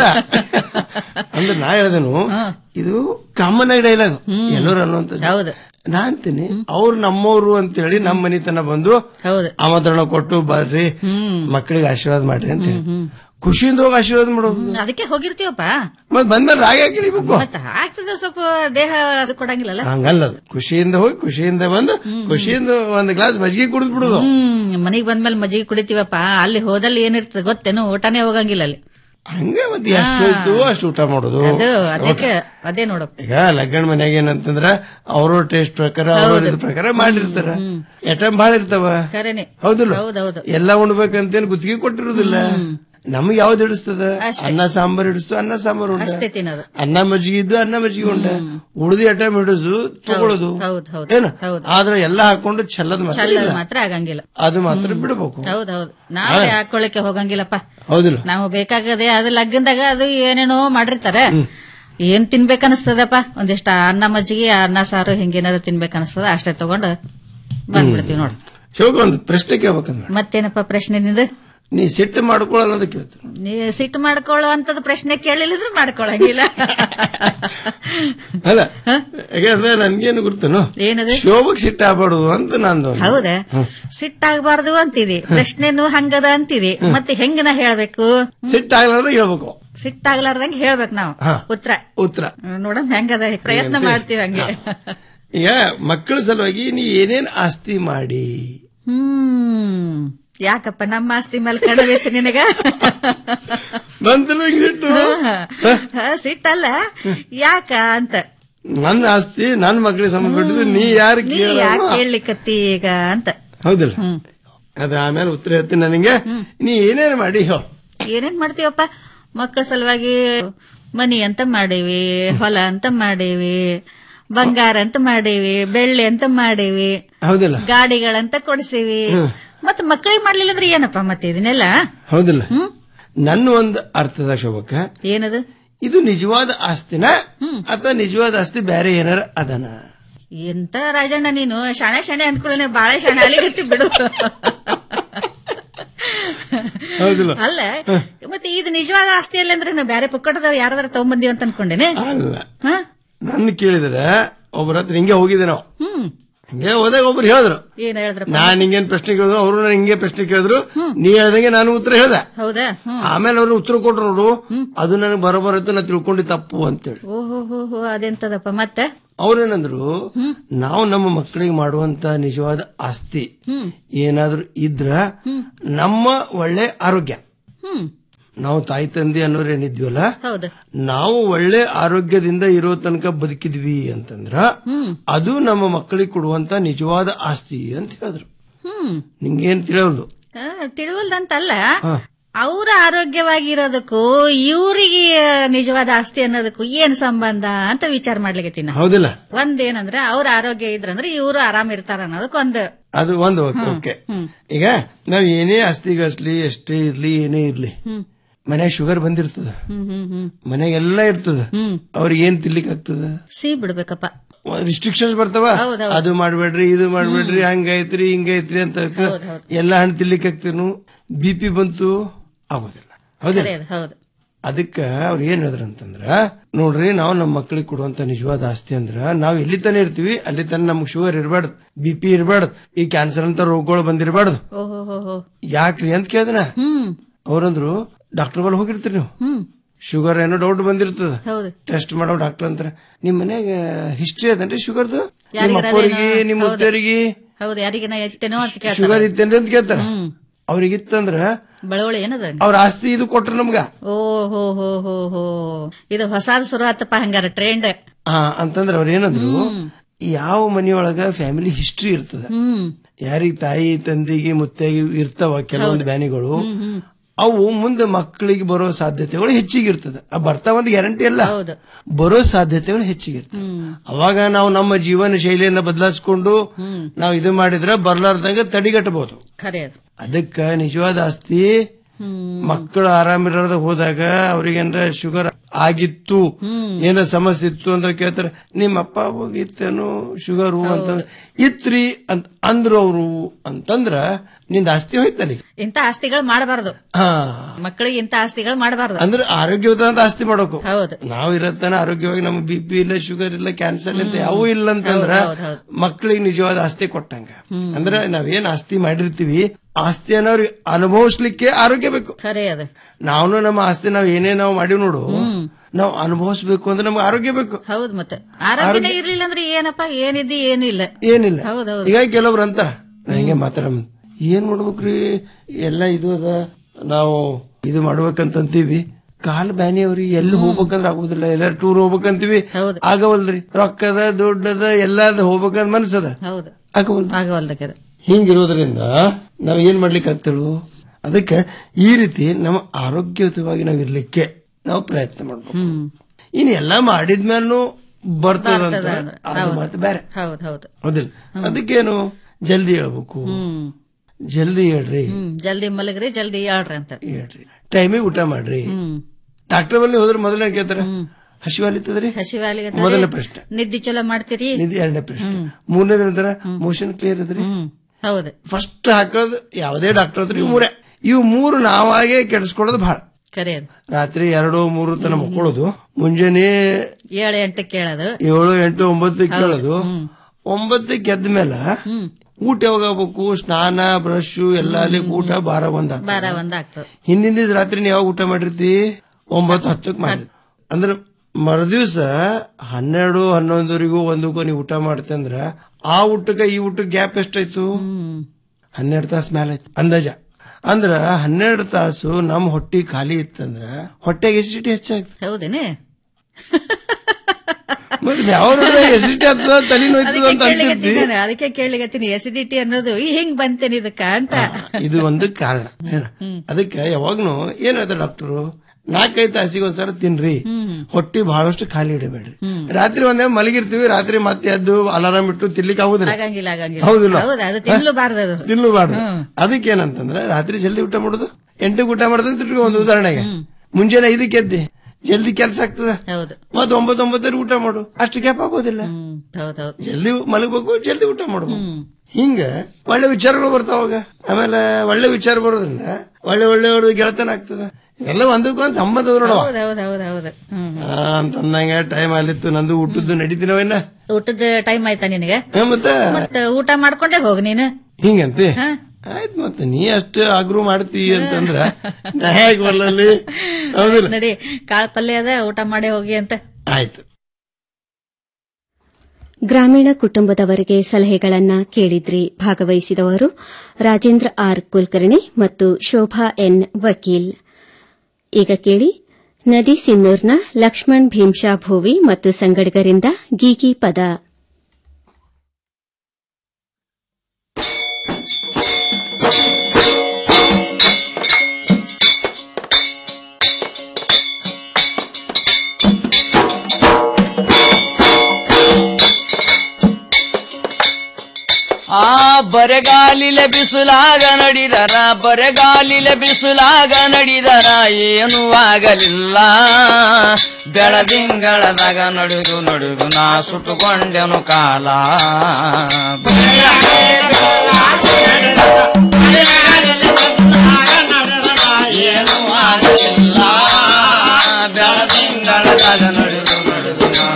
ಅಂದ್ರೆ ನಾ ಹೇಳ್ದೇನು ಇದು ಕಾಮನ್ ಆಗಿ ಡೈಲಾಗ್ ಎಲ್ಲರೂ ಅನ್ನುವಂಥದ್ದು ಹೌದು ನಾ ಅಂತೀನಿ ಅವ್ರು ನಮ್ಮವ್ರು ಅಂತ ಹೇಳಿ ನಮ್ಮ ಮನಿತನ ಬಂದು ಹೌದು ಆಮಂತ್ರಣ ಕೊಟ್ಟು ಬರ್ರಿ ಮಕ್ಕಳಿಗೆ ಆಶೀರ್ವಾದ ಮಾಡ್ರಿ ಅಂತ ಹೇಳಿ ಖುಷಿಯಿಂದ ಹೋಗಿ ಆಶೀರ್ವಾದ ಮಾಡೋದು ಹ್ಮ್, ಅದಕ್ಕೆ ಹೋಗಿರ್ತೀವಪ್ಪ ಮತ್ ಬಂದ್ಮೇಲೆ ರಾಗ ಯಾಕೆ ಇಳಿಬೇಕು ಮತ್ತ ಆಗ್ತದ ಸ್ವಲ್ಪ ದೇಹ ಕೊಡಂಗಿಲ್ಲಲ್ಲ ಹಂಗಲ್ಲ ಅದು. ಖುಷಿಯಿಂದ ಹೋಗಿ ಖುಷಿಯಿಂದ ಬಂದು ಖುಷಿಯಿಂದ ಒಂದ್ ಗ್ಲಾಸ್ ಮಜ್ಜಿಗೆ ಕುಡಿದ್ ಬಿಡುದು ಹ್ಮ್ ಮನಿಗ್ ಬಂದ್ಮೇಲೆ ಮಜ್ಜಿಗೆ ಕುಡಿತೀವಪ್ಪ ಅಲ್ಲಿ ಹೋದಲ್ಲಿ ಏನಿರ್ತದೆ ಗೊತ್ತೇನು ಊಟನೇ ಹೋಗಂಗಿಲ್ಲ ಅಲ್ಲಿ ಹಂಗೆ ಮತ್ತೆ ಎಷ್ಟು ಹೋಯ್ತು ಅಷ್ಟು ಊಟ ಮಾಡೋದು ಅದು ಅದಕ್ಕೆ ಅದೇ ನೋಡಪ್ಪ ಈಗ ಲಗ್ನ ಮನ್ಯಾಗ ಏನಂತಂದ್ರ ಅವ್ರ ಟೇಸ್ಟ್ ಪ್ರಕಾರ ಅವ್ರ ಇದ್ ಪ್ರಕಾರ ಮಾಡಿರ್ತಾರ ಐಟಮ್ ಬಾಳ ಇರ್ತಾವ ಖರೇನೆ ಹೌದಿಲ್ಲ ಹೌದೌದು ಎಲ್ಲಾ ಉಣ್ಬೇಕಂತೇನ್ ಗುತ್ತಿಗೆ ಕೊಟ್ಟಿರುದಿಲ್ಲ ನಮ್ಗೆ ಯಾವ್ದು ಹಿಡಿಸ್ತದ ಅನ್ನ ಸಾಂಬಾರ್ ಹಿಡಿಸ್ತು ಅನ್ನ ಸಾಂಬಾರ್ ಉಂಟ ಅಷ್ಟೇ ತಿನ್ನೋದು ಅನ್ನ ಮಜ್ಜಿಗೆ ಇದ್ದು ಅನ್ನ ಮಜ್ಜಿಗೆ ಉಂಟ ಉಳಿದು ಐಟಮ್ ಹಿಡಿದು ತಗೊಳ್ಳೋದು ಹೌದು ಹೌದು ಏನು ಆದ್ರೆ ಎಲ್ಲ ಹಾಕೊಂಡು ಚೆಲ್ಲದ್ ಮಾತ್ರ ಚಲ್ಲ ಇಲ್ಲ. ಮಾತ್ರ ಆಗಂಗಿಲ್ಲ ಅದು ಮಾತ್ರ ಬಿಡಬೇಕು ಹೌದೌದು ನಾವೇ ಹಾಕೊಳ್ಳಿಕ್ಕೆ ಹೋಗಂಗಿಲ್ಲಪ್ಪ ಹೌದಿಲ್ಲ ನಾವು ಬೇಕಾಗದೆ ಅದು ಲಗ್ನದಾಗ ಅದು ಏನೇನೋ ಮಾಡಿರ್ತಾರೆ ಏನ್ ತಿನ್ಬೇಕನ್ಸ್ತದಪ್ಪ ಒಂದಿಷ್ಟ ಅನ್ನ ಮಜ್ಜಿಗೆ ಅನ್ನ ಸಾರು ಹಿಂಗೇನಾದ್ರು ತಿನ್ಬೇಕನ್ಸ್ತದ ಅಷ್ಟೇ ತಗೊಂಡು ಬಂದ್ಬಿಡ್ತೀವಿ ನೋಡು ಶಿವಕ ಒಂದು ಪ್ರಶ್ನೆ ಕೇಳ್ಬೇಕಂದ್ರ ಮತ್ತೇನಪ್ಪ ಪ್ರಶ್ನೆ ನಿಂದು ನೀ ಸಿಟ್ಟು ಮಾಡ್ಕೊಳ್ಳಲ್ಲ ಅಂತ ಕೇಳ್ತೀನಿ ನೀ ಸಿಟ್ಟು ಮಾಡ್ಕೊಳ್ಳೋ ಅಂತದ್ ಪ್ರಶ್ನೆ ಕೇಳಿಲ್ಲದ್ರೆ ಮಾಡ್ಕೊಳಂಗಿಲ್ಲ ಅಲ್ಲ ಯಾಕಂದ್ರೆ ನನ್ಗೇನು ಗುರ್ತನು ಏನದು ಶೋಭಕ್ ಸಿಟ್ಟು ಆಗ್ಬಾರ್ದು ಅಂತ ನಂದು ಒಂದು. ಹೌದಾ ಸಿಟ್ಟಾಗಬಾರ್ದು ಅಂತಿದಿ ಪ್ರಶ್ನೆನು ಹಂಗದ ಅಂತಿದಿ ಮತ್ತೆ ಹೆಂಗ ನಾ ಹೇಳ್ಬೇಕು ಸಿಟ್ಟಾಗ್ಲಾರ್ದ ಹೇಳ್ಬೇಕು ಸಿಟ್ಟಾಗ್ಲಾರ್ದಂಗೆ ಹೇಳ್ಬೇಕು ನಾವು ಹಾ. ಉತ್ತರ ಉತ್ತರ ನೋಡಮ್ ಹೆಂಗದ ಪ್ರಯತ್ನ ಮಾಡ್ತೀವಿ ಹಂಗೆ ಈಗ ಮಕ್ಕಳ ಸಲುವಾಗಿ ನೀ ಏನೇನ್ ಆಸ್ತಿ ಮಾಡಿ ಹ್ಮ್ ಯಾಕಪ್ಪ ನಮ್ಮ ಆಸ್ತಿ ಮೇಲೆ ಕಣಬೇಕು ನಿನಗ ಬಂತಲ್ಲ ಹಿಂಗ್ ಸಿಟ್ಟು ಹಾ, ಸಿಟ್ಟಲ್ಲ ಯಾಕ ಅಂತ ನನ್ನ ಆಸ್ತಿ ನನ್ನ ಮಕ್ಕಳಿಗೆ ಸಂಬಂಧಪಟ್ಟಿದ್ದು ನೀ ಯಾರು ನೀ ಕೇಳ ಯಾಕೆ ಕೇಳಲಿಕ್ಕತ್ತಿ ಈಗ ಅಂತ ಹೌದಿಲ್ಲ ಅದ ಆಮೇಲೆ ಉತ್ತರ ಹೇಳ್ತೀನಿ ನನಗೆ ನೀ ಏನೇನು ಮಾಡಿ ಹೋ ಏನೇನ್ ಮಾಡ್ತೀವಪ್ಪ ಮಕ್ಕಳ ಸಲುವಾಗಿ ಮನಿ ಅಂತ ಮಾಡೇವಿ ಹೊಲ ಅಂತ ಮಾಡೇವಿ ಬಂಗಾರ ಅಂತ ಮಾಡೇವಿ ಬೆಳ್ಳಿ ಅಂತ ಮಾಡೇವಿ ಹೌದಿಲ್ಲ ಗಾಡಿಗಳಂತ ಕೊಡ್ಸೇವಿ ಮತ್ ಮಕ್ಕಳಿಗೆ ಮಾಡ್ಲಿಲ್ಲ ಅಂದ್ರೆ ಏನಪ್ಪ ಮತ್ತೆ ಇದನ್ನೆಲ್ಲ ಹೌದಿಲ್ಲ ನನ್ನ ಒಂದು ಅರ್ಥದಾಗ ಶೋಭಕ್ಕ ಏನದು ಇದು ನಿಜವಾದ ಆಸ್ತಿನ ಅಥವಾ ನಿಜವಾದ ಆಸ್ತಿ ಬೇರೆ ಏನಾರ ಅದನ ಎಂತ ರಾಜಣ್ಣ ನೀನು ಶಾಣೆ ಶಾಣೆ ಅಂದ್ಕೊಳ್ಳೆ ಬಾಳೆ ಶಾಣೆ ಅಲಿಗತ್ತಿ ಬಿಡು ಹೌದಿಲ್ಲ ಅಲ್ಲ ಮತ್ತೆ ಇದು ನಿಜವಾದ ಆಸ್ತಿ ಅಲ್ಲ ಅಂದ್ರೆ ನಾವು ಬೇರೆ ಪುಕ್ಕಟದ ಯಾರಾದ್ರೂ ತಗೊಂಬಂದಿವಿ ಅಂತ ಅನ್ಕೊಂಡೇನೆ ಅಲ್ಲ ಹಾ? ನನ್ನ ಕೇಳಿದ್ರೆ ಒಬ್ಬರ ಹತ್ರ ಹಿಂಗೆ ಹೋಗಿದ್ದೆ ನಾವು ಹ್ಮ್ ಹಿಂಗೆ ಹೋದಾಗ ಒಬ್ರು ಹೇಳಿದ್ರು ಏನ್ ಹೇಳಿದ್ರಪ್ಪ ನಾನ್ ಹಿಂಗೇನ್ ಪ್ರಶ್ನೆ ಕೇಳಿದ್ರು ಅವರು ನಾನು ಹಿಂಗೆ ಪ್ರಶ್ನೆ ಕೇಳಿದ್ರು ನೀ ಹೇಳ್ದಂಗೆ ನಾನು ಉತ್ತರ ಹೇಳ್ದೆ ಹೌದಾ ಹ್ಮ್ ಆಮೇಲೆ ಅವ್ರು ಉತ್ತರ ಕೊಟ್ರು ನೋಡು ಅದು ನನಗೆ ಬರೋಬರತ್ತು ನಾ ತಿಳ್ಕೊಂಡು ತಪ್ಪು ಅಂತೇಳಿ ಓಹೋ ಹೋ ಹೋ ಅದೆಂತದಪ್ಪ ಮತ್ತೆ ಅವ್ರೇನಂದ್ರು ನಾವು ನಮ್ಮ ಮಕ್ಕಳಿಗೆ ಮಾಡುವಂತ ನಿಜವಾದ ಆಸ್ತಿ ಹ್ಮ್ ಏನಾದ್ರೂ ಇದ್ರ ನಮ್ಮ ಒಳ್ಳೆ ಆರೋಗ್ಯ ಹ್ಮ್ ನಾವು ತಾಯಿ ತಂದೆ ಅನ್ನೋರು ಏನಿದ್ವಲ್ಲ ಹೌದು ನಾವು ಒಳ್ಳೆ ಆರೋಗ್ಯದಿಂದ ಇರೋ ತನಕ ಬದುಕಿದ್ವಿ ಅಂತಂದ್ರ ಹ್ಮ್ ಅದು ನಮ್ಮ ಮಕ್ಕಳಿಗೆ ಕೊಡುವಂತ ನಿಜವಾದ ಆಸ್ತಿ ಅಂತ ಹೇಳಿದ್ರು ಹ್ಮ್ ನಿಂಗೇನ್ ತಿಳಿಯೋದು ಆ, ತಿಳುವಲ್ದಂತಲ್ಲ ಹಾ. ಅವ್ರ ಆರೋಗ್ಯವಾಗಿರೋದಕ್ಕೂ ಇವ್ರಿಗೆ ನಿಜವಾದ ಆಸ್ತಿ ಅನ್ನೋದಕ್ಕೂ ಏನ್ ಸಂಬಂಧ ಅಂತ ವಿಚಾರ ಮಾಡ್ಲಿಕ್ಕೆ ನಾ ಹೌದಿಲ್ಲ ಒಂದೇನಂದ್ರೆ ಅವ್ರ ಆರೋಗ್ಯ ಇದ್ರಂದ್ರೆ ಇವರು ಆರಾಮ್ ಇರ್ತಾರ ಅನ್ನೋದಕ್ಕೆ ಒಂದು ಅದು ಒಂದು ಓಕೆ ಓಕೆ ಈಗ ನಾವ್ ಏನೇ ಆಸ್ತಿ ಗಳಿಸ್ಲಿ ಎಷ್ಟೇ ಇರ್ಲಿ ಏನೇ ಇರ್ಲಿ ಹ್ಮ್ ಮನ್ಯಾಗ ಶುಗರ್ ಬಂದಿರ್ತದ ಹ್ಮ್ ಹ್ಮ್ ಹ್ಮ್ ಮನೆಗೆಲ್ಲ ಇರ್ತದ ಅವ್ರಿಗೆ ಏನ್ ತಿನ್ಲಿಕ್ಕೆ ಆಗ್ತದ ಸಿಹಿ ಬಿಡ್ಬೇಕಪ್ಪ ರಿಸ್ಟ್ರಿಕ್ಷನ್ಸ್ ಬರ್ತಾವ ಹೌದ್ ಹೌದ್. ಅದು ಮಾಡ್ಬೇಡ್ರಿ ಇದು ಮಾಡ್ಬೇಡ್ರಿ ಹಂಗೈತ್ರಿ ಹಿಂಗೈತ್ರಿ ಅಂತ ಇರ್ತದ. ಹೌದ್ ಹೌದ್. ಎಲ್ಲ ಹಣ್ಣು ತಿನ್ಲಿಕ್ಕೆ ಆಗ್ತೀನು ಬಿ ಪಿ ಬಂತು ಆಗೋದಿಲ್ಲ ಹೌದಿಲ್ಲ ಸರಿ ಅದು, ಹೌದು ಅದಕ್ಕ ಅವ್ರು ಏನ್ ಹೇಳಿದ್ರ ಅಂತಂದ್ರ ನೋಡ್ರಿ ನಾವು ನಮ್ಮ ಮಕ್ಕಳಿಗೆ ಕೊಡುವಂತ ನಿಜವಾದ ಆಸ್ತಿ ಅಂದ್ರ ನಾವ್ ಎಲ್ಲಿ ತನ ಇರ್ತೀವಿ ಅಲ್ಲಿ ತನ ನಮ್ಗೆ ಶುಗರ್ ಇರಬಾರ್ದು ಬಿ ಪಿ ಇರಬಾರ್ದು ಈ ಕ್ಯಾನ್ಸರ್ ಅಂತ ರೋಗಗಳು ಬಂದಿರಬಾರ್ದು ಓಹೋ ಹೋ ಹೋ ಯಾಕ್ರಿ ಅಂತ ಕೇಳಿದನ ಹ್ಮ್ ಅವ್ರಂದ್ರು ಡಾಕ್ಟರ್ ಬಲ್ ಹೋಗಿರ್ತೀರಿ ನೀವು ಹ್ಮ್ ಶುಗರ್ ಏನೋ ಡೌಟ್ ಬಂದಿರ್ತದ ಹೌದು ಟೆಸ್ಟ್ ಮಾಡೋ ಡಾಕ್ಟರ್ ಅಂತಾರ ನಿಮ್ ಮನ್ಯಾಗ ಹಿಸ್ಟ್ರಿ ಅದೇನ್ರಿ ಶುಗರ್ದು ನಿಮ್ಮ ಯಾರಿಗಾರ ಅಪ್ಪವ್ರಿಗೆ ಅದೇನೋ? ನಿಮ್ಮ ಹೌದು. ಮುತ್ತರಿಗೆ ಹೌದು ಯಾರಿಗಿನ ಎತ್ತೇನೋ ಅಂತ ಶುಗರ್ ಕೇಳ್ತಾರೆ ಇತ್ತೇನ್ರಿ ಅಂತ ಕೇಳ್ತಾರ ಹ್ಮ್ ಅವ್ರಿಗಿತ್ತಂದ್ರ ಬಳವಳಿ ಏನದ ಅವ್ರ ಆಸ್ತಿ ಇದು ಕೊಟ್ರ ನಮ್ಗ ಓ ಹೋ ಹೋ ಹೋ ಹೋ ಇದು ಹೊಸಾದ ಶುರು ಆತಪ್ಪ ಹಂಗಾರ ಟ್ರೆಂಡ್ ಆ ಅಂತಂದ್ರ ಅವ್ರ ಏನಂದ್ರು ಯಾವ ಮನೆಯೊಳಗ ಫ್ಯಾಮಿಲಿ ಹಿಸ್ಟ್ರಿ ಇರ್ತದ ಹ್ಮ್ ಯಾರಿಗ ತಾಯಿ ತಂದೆಗೆ ಮುತ್ತೈಗೆ ಇರ್ತಾವ ಕೆಲವೊಂದು ಬ್ಯಾನಿಗಳು ಅವು ಮುಂದೆ ಮಕ್ಕಳಿಗೆ ಬರೋ ಸಾಧ್ಯತೆಗಳು ಹೆಚ್ಚಿಗೆ ಇರ್ತದ ಆ ಬರ್ತಾವಂದ್ ಗ್ಯಾರಂಟಿ ಅಲ್ಲ ಹೌದು ಬರೋ ಸಾಧ್ಯತೆಗಳು ಹೆಚ್ಚಿಗೆ ಇರ್ತದೆ ಅವಾಗ ನಾವು ನಮ್ಮ ಜೀವನ ಶೈಲಿಯನ್ನ ಬದಲಾಯಿಸಿಕೊಂಡು ನಾವು ಇದು ಮಾಡಿದ್ರೆ ಬರ್ಲಾರ್ದಂಗ ತಡಿಗಟ್ಟಬಹುದು ಖರೆ ಅದು ಅದಕ್ಕ ನಿಜವಾದ ಆಸ್ತಿ ಮಕ್ಕಳು ಆರಾಮಿರದ ಹೋದಾಗ ಅವ್ರಿಗೇನ್ರ ಶುಗರ್ ಆಗಿತ್ತು ಏನ ಸಮಸ್ಯೆ ಇತ್ತು ಅಂತ ಕೇಳ್ತಾರ ನಿಮ್ಮ ಅಪ್ಪ ಹೋಗಿತ್ತೇನು ಶುಗರು ಅಂತ ಇತ್ರಿ ಅಂತ ಅಂದ್ರು ಅವರು ಅಂತಂದ್ರ ನಿಂದ ಆಸ್ತಿ ಹೋಯ್ತಲ್ಲಿ ಇಂತ ಆಸ್ತಿಗಳು ಮಾಡಬಾರ್ದು ಹಾ ಮಕ್ಕಳಿಗೆ ಇಂತ ಆಸ್ತಿಗಳು ಮಾಡಬಾರ್ದು ಅಂದ್ರೆ ಆರೋಗ್ಯವಂತ ಆಸ್ತಿ ಮಾಡೋಕು ಹೌದು ನಾವ್ ಇರತ್ತಾನ ಆರೋಗ್ಯವಾಗಿ ನಮ್ಗೆ ಬಿ ಪಿ ಇಲ್ಲ ಶುಗರ್ ಇಲ್ಲ ಕ್ಯಾನ್ಸರ್ ಅಂತ ಯಾವೂ ಇಲ್ಲ ಅಂತಂದ್ರ ಹೌದ್ ಹೌದ್ ಹೌದ್. ಮಕ್ಕಳಿಗೆ ನಿಜವಾದ ಆಸ್ತಿ ಕೊಟ್ಟಂಗ ಅಂದ್ರೆ ನಾವೇನ್ ಆಸ್ತಿ ಮಾಡಿರ್ತೀವಿ ಆಸ್ತಿಯನ್ನ ಅವ್ರಿಗೆ ಅನುಭವಿಸ್ಲಿಕ್ಕೆ ಆರೋಗ್ಯ ಬೇಕು ಖರೆ ಅದು ನಾವು ನಮ್ಮ ಆಸ್ತಿ ನಾವ್ ಏನೇ ನಾವು ಮಾಡಿವ್ ನೋಡು ನಾವು ಅನುಭವಿಸ್ಬೇಕು ಅಂದ್ರೆ ನಮ್ಗೆ ಆರೋಗ್ಯ ಬೇಕು ಹೌದು ಮತ್ತೆ ಆರೋಗ್ಯನೇ ಇರ್ಲಿಲ್ಲ ಅಂದ್ರೆ ಏನಪ್ಪ ಏನಿದ್ದು ಏನಿಲ್ಲ ಏನಿಲ್ಲ ಹೌದ್ ಹೌದ್. ಈಗ ಕೆಲವ್ರು ಅಂತ ನಾ ಹಿಂಗೆ ಮಾತಾಡ ಏನ್ ಮಾಡ್ಬೇಕ್ರಿ ಎಲ್ಲ ಇದು ಅದ ನಾವು ಇದು ಮಾಡ್ಬೇಕಂತೀವಿ ಕಾಲ್ ಬ್ಯಾನಿ ಅವ್ರಿ ಎಲ್ಲಿ ಹೋಗ್ಬೇಕಂದ್ರ ಆಗುದಿಲ್ಲ ಎಲ್ಲಾರು ಟೂರ್ ಹೋಗ್ಬೇಕಂತೀವಿ ಹೌದು. ಆಗವಲ್ರಿ ರೊಕ್ಕದ ದುಡ್ಡದ ಎಲ್ಲಾದ ಹೋಗ್ಬೇಕಂತ ಮನ್ಸದ ಹೌದು ಆಗವಲ್ ಆಗವಲ್ದಕ್ಕೆ ಅದು. ಹಿಂಗಿರೋದ್ರಿಂದ ನಾವ್ ಏನ್ ಮಾಡ್ಲಿಕ್ಕೆ ಆಗ್ತೇಳು ಅದಕ್ಕೆ ಈ ರೀತಿ ನಮ್ಮ ಆರೋಗ್ಯಯುತವಾಗಿ ನಾವ್ ಇರ್ಲಿಕ್ಕೆ ನಾವು ಪ್ರಯತ್ನ ಮಾಡ್ಬೇಕು ಹ್ಮ್ ಇನ್ ಎಲ್ಲಾ ಮಾಡಿದ್ಮೇಲೂ ಬರ್ತದಂತ ಬರ್ತದ ಅಂದ್ರೆ. ಅದು ಹೌದು. ಮತ್ತೆ ಬೇರೆ ಹೌದು ಹೌದು ಹೌದಿಲ್ಲ ಅದಕ್ಕೇನು ಜಲ್ದಿ ಹೇಳ್ಬೇಕು ಹ್ಮ್ ಜಲ್ದಿ ಹೇಳ್ರಿ ಹ್ಮ್ ಜಲ್ದಿ ಮಲಗ್ರಿ ಜಲ್ದಿ ಹೇಳ್ರಿ ಅಂತ ಹೇಳ್ರಿ ಟೈಮಿಗೆ ಊಟ ಮಾಡ್ರಿ ಹ್ಮ್ ಡಾಕ್ಟರ್ ಬಲ್ಲಿ ಹೋದ್ರೆ ಮೊದಲನೇ ಕೇಳ್ತಾರ ಹಸಿವಾಲಿತ್ತದ್ರಿ ಹಸಿವಾಲಿಗೆ ಮೊದಲನೇ ಪ್ರಶ್ನೆ ನಿದ್ದಿ ಚಲೋ ಮಾಡ್ತೀರಿ ನಿಧಿ ಎರಡನೇ ಪ್ರಶ್ನೆ ಮೂರನೇ ದಿನದ ಮೋಷನ್ ಕ್ಲಿಯರ್ ಇದ್ರಿ ಹ್ಮ್ ಹೌದು ಫಸ್ಟ್ ಹಾಕೋದು ಯಾವುದೇ ಡಾಕ್ಟರ್ ಹತ್ರ ಇವು ಮೂರೇ ಇವು ಮೂರು ನಾವಾಗೆ ಕೆಡಿಸ್ಕೊಳ್ಳೋದು ಬಹಳ ಖರೆ ಅದು ರಾತ್ರಿ ಎರಡು ಮೂರು ತನ ಮಕ್ಕಳೋದು ಮುಂಜಾನೆ ಏಳು ಎಂಟಕ್ಕೆ ಕೇಳೋದು ಏಳು ಎಂಟು ಒಂಬತ್ತಕ್ಕೆ ಕೇಳೋದು ಒಂಬತ್ತಕ್ಕೆ ಎದ್ದ ಮೇಲೆ ಊಟ ಯಾವಾಗ ಆಗ್ಬೇಕು ಸ್ನಾನ ಬ್ರಷ್ ಎಲ್ಲ ಅಲ್ಲಿ ಊಟ ಬಾರ ಒಂದ್ ಆಗ್ತದೆ. ಬಾರ ಒಂದ್ ಆಗ್ತದೆ ಹಿಂದಿನ ದಿವಸ ರಾತ್ರಿ ನೀ ಯಾವಾಗ ಊಟ ಮಾಡಿರ್ತಿ ಒಂಬತ್ತು ಹತ್ತಕ್ಕೆ ಮಾಡಿ ಅಂದ್ರೆ ಮರುದಿವ್ಸ ಹನ್ನೆರಡು ಹನ್ನೊಂದವರೆಗೂ ಒಂದಕ್ಕೂ ನೀವು ಊಟ ಮಾಡ್ತೆ ಅಂದ್ರ ಆ ಊಟಕ್ಕೆ ಈ ಊಟಕ್ಕೆ ಗ್ಯಾಪ್ ಎಷ್ಟಾಯ್ತು ಹನ್ನೆರಡು ತಾಸು ಮೇಲೆ ಆಯ್ತು ಅಂದಾಜ ಅಂದ್ರ ಹನ್ನೆರಡು ತಾಸು ನಮ್ ಹೊಟ್ಟಿ ಖಾಲಿ ಇತ್ತಂದ್ರ ಹೊಟ್ಟೆಗೆ ಎಸಿಡಿಟಿ ಹೆಚ್ಚಾಗ್ತದೆ ಹೌದೇನೆ ಮತ್ತೆ ಯಾವ ಎಸಿಡಿಟಿ ಆಗ್ತದ ತಲೆ ನೋಯ್ತದ ಅಂತ ಅದಕ್ಕೆ ಅಂತಿರ್ತಿ ಕೇಳಿಗತ್ತೀನಿ ಅದಕ್ಕೆ ಕೇಳಿಗತ್ತೀನಿ ಎಸಿಡಿಟಿ ಅನ್ನೋದು ಹೆಂಗ್ ಬಂತೇನೆ ಇದಕ್ಕ ಅಂತ ಇದು ಒಂದು ಕಾರಣ ಏನ ಅದಕ್ಕೆ ಯಾವಾಗ್ನು ಏನ್ ಹೇಳ್ತಾರೆ ಡಾಕ್ಟರು ನಾಲ್ಕೈದು ತಾಸಿಗೆ ಒಂದ್ಸಲ ತಿನ್ರಿ ಹೊಟ್ಟಿ ಬಹಳಷ್ಟು ಖಾಲಿ ಇಡಬೇಡ್ರಿ ರಾತ್ರಿ ಒಂದೇ ಮಲಗಿರ್ತೀವಿ ರಾತ್ರಿ ಮತ್ತೆ ಎದ್ದು ಅಲಾರಾಮ್ ಇಟ್ಟು ತಿನ್ಲಿಕ್ಕೆ ಆಗುದಿಲ್ಲ ಆಗಂಗಿಲ್ಲ ಆಗಂಗಿಲ್ಲ ಹೌದಿಲ್ಲ ಹೌದು ಅದು ತಿನ್ಲೂಬಾರ್ದು ಅದು ತಿನ್ಲೂಬಾರ್ದು ಅದಕ್ಕೆ ಏನಂತಂದ್ರೆ ರಾತ್ರಿ ಜಲ್ದಿ ಊಟ ಮಾಡುದು ಎಂಟಕ್ಕೆ ಊಟ ಮಾಡುದು ಅಂತ ಇಟ್ಕೊ ಒಂದು ಉದಾಹರಣೆಗೆ ಮುಂಜಾನೆ ಐದಕ್ಕೆ ಎದ್ದೆ ಜಲ್ದಿ ಕೆಲಸ ಆಗ್ತದ ಹೌದು ಮತ್ ಒಂಬತ್ತು ಒಂಬತ್ತರಿಗೆ ಊಟ ಮಾಡು ಅಷ್ಟು ಗ್ಯಾಪ್ ಆಗೋದಿಲ್ಲ ಹೌದೌದು ಜಲ್ದಿ ಮಲಗಬೇಕು ಜಲ್ದಿ ಊಟ ಮಾಡ್ಬೇಕು ಹಿಂಗ ಒಳ್ಳೆ ವಿಚಾರಗಳು ಬರ್ತಾವಾಗ ಆಮೇಲೆ ಒಳ್ಳೆ ವಿಚಾರ ಬರೋದ್ರಿಂದ ಒಳ್ಳೆ ಒಳ್ಳೆಯವ್ರ ಗೆಳತನ ಆಗ್ತದ ಎಲ್ಲ ಒಂದಕ್ಕೊಂದು ಸಂಬಂಧ ಅದ ನೋಡವ ಹೌದು ಹೌದು ಹೌದು ಹೌದು ಹ್ಮ್ ಆ, ಅಂತಂದಂಗ ಟೈಮ್ ಅಲ್ಲಿತ್ತು ನಂದು ಊಟದ್ದು ನಡೀತೀನವೇನ ಊಟದ ಟೈಮ್ ಆಯ್ತಾ ನಿನಗೆ ಮತ್ತೆ ಮತ್ತ ಊಟ ಮಾಡ್ಕೊಂಡೆ ಹೋಗ್ ನೀನು ಹಿಂಗಂತೆ ಆಯ್ತು ಮತ್ತೆ ನೀ ಅಷ್ಟು ಆಗ್ರೂ ಮಾಡ್ತಿ ಅಂತಂದ್ರ ನಾ ಹೇಗ್ ಬರ್ಲಲ್ಲಿ ಹೌದಿಲ್ಲ ನಡಿ ಕಾಳ ಪಲ್ಯ ಅದ ಊಟ ಮಾಡೇ ಹೋಗಿ ಅಂತ ಆಯ್ತು ಗ್ರಾಮೀಣ ಕುಟುಂಬದವರಿಗೆ ಸಲಹೆಗಳನ್ನ ಕೇಳಿದ್ರಿ ಭಾಗವಹಿಸಿದವರು ರಾಜೇಂದ್ರ ಆರ್ ಕುಲಕರ್ಣಿ ಮತ್ತು ಶೋಭಾ ಎನ್ ವಕೀಲ್ ಈಗ ಕೇಳಿ ನದಿ ಸಿನ್ನೂರ್ನ ಲಕ್ಷ್ಮಣ್ ಭೀಮ್ಶಾ ಭೋವಿ ಮತ್ತು ಸಂಗಡಿಗರಿಂದ ಗೀಗಿ ಪದ ಆ ಬರೆಗಾಲಿಲೆ ಬಿಸುಲಾಗ ನಡಿದರ ಬರೆಗಾಲಿಲೆ ಬಿಸುಲಾಗ ನಡಿದರ ಏನೂ ಆಗಲಿಲ್ಲ ಬೆಳದಿಂಗಳದಾಗ ನಡೆದು ನಡೆದು ನಾ ಸುಟ್ಟುಕೊಂಡೆನು ಕಾಲ ಏನೂ ಆಗಲಿಲ್ಲ ಬೆಳದಿಂಗಳದಾಗ ನಡೆದು ನಡೆದು ನಾ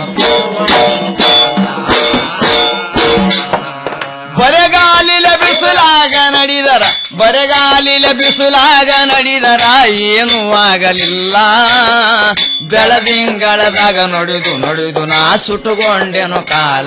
ಬರೆಗಾಲಿಲ ಬಿಸಿಲಾಗ ನಡಿದರ ಬರೆಗಾಲಿಲ ಬಿಸಿಲಾಗ ನಡಿದರ ಏನೂ ಆಗಲಿಲ್ಲ ಬೆಳದಿಂಗಳದಾಗ ನಡೆದು ನಡೆದು ನಾ ಸುಟ್ಟುಕೊಂಡೆನು ಕಾಲ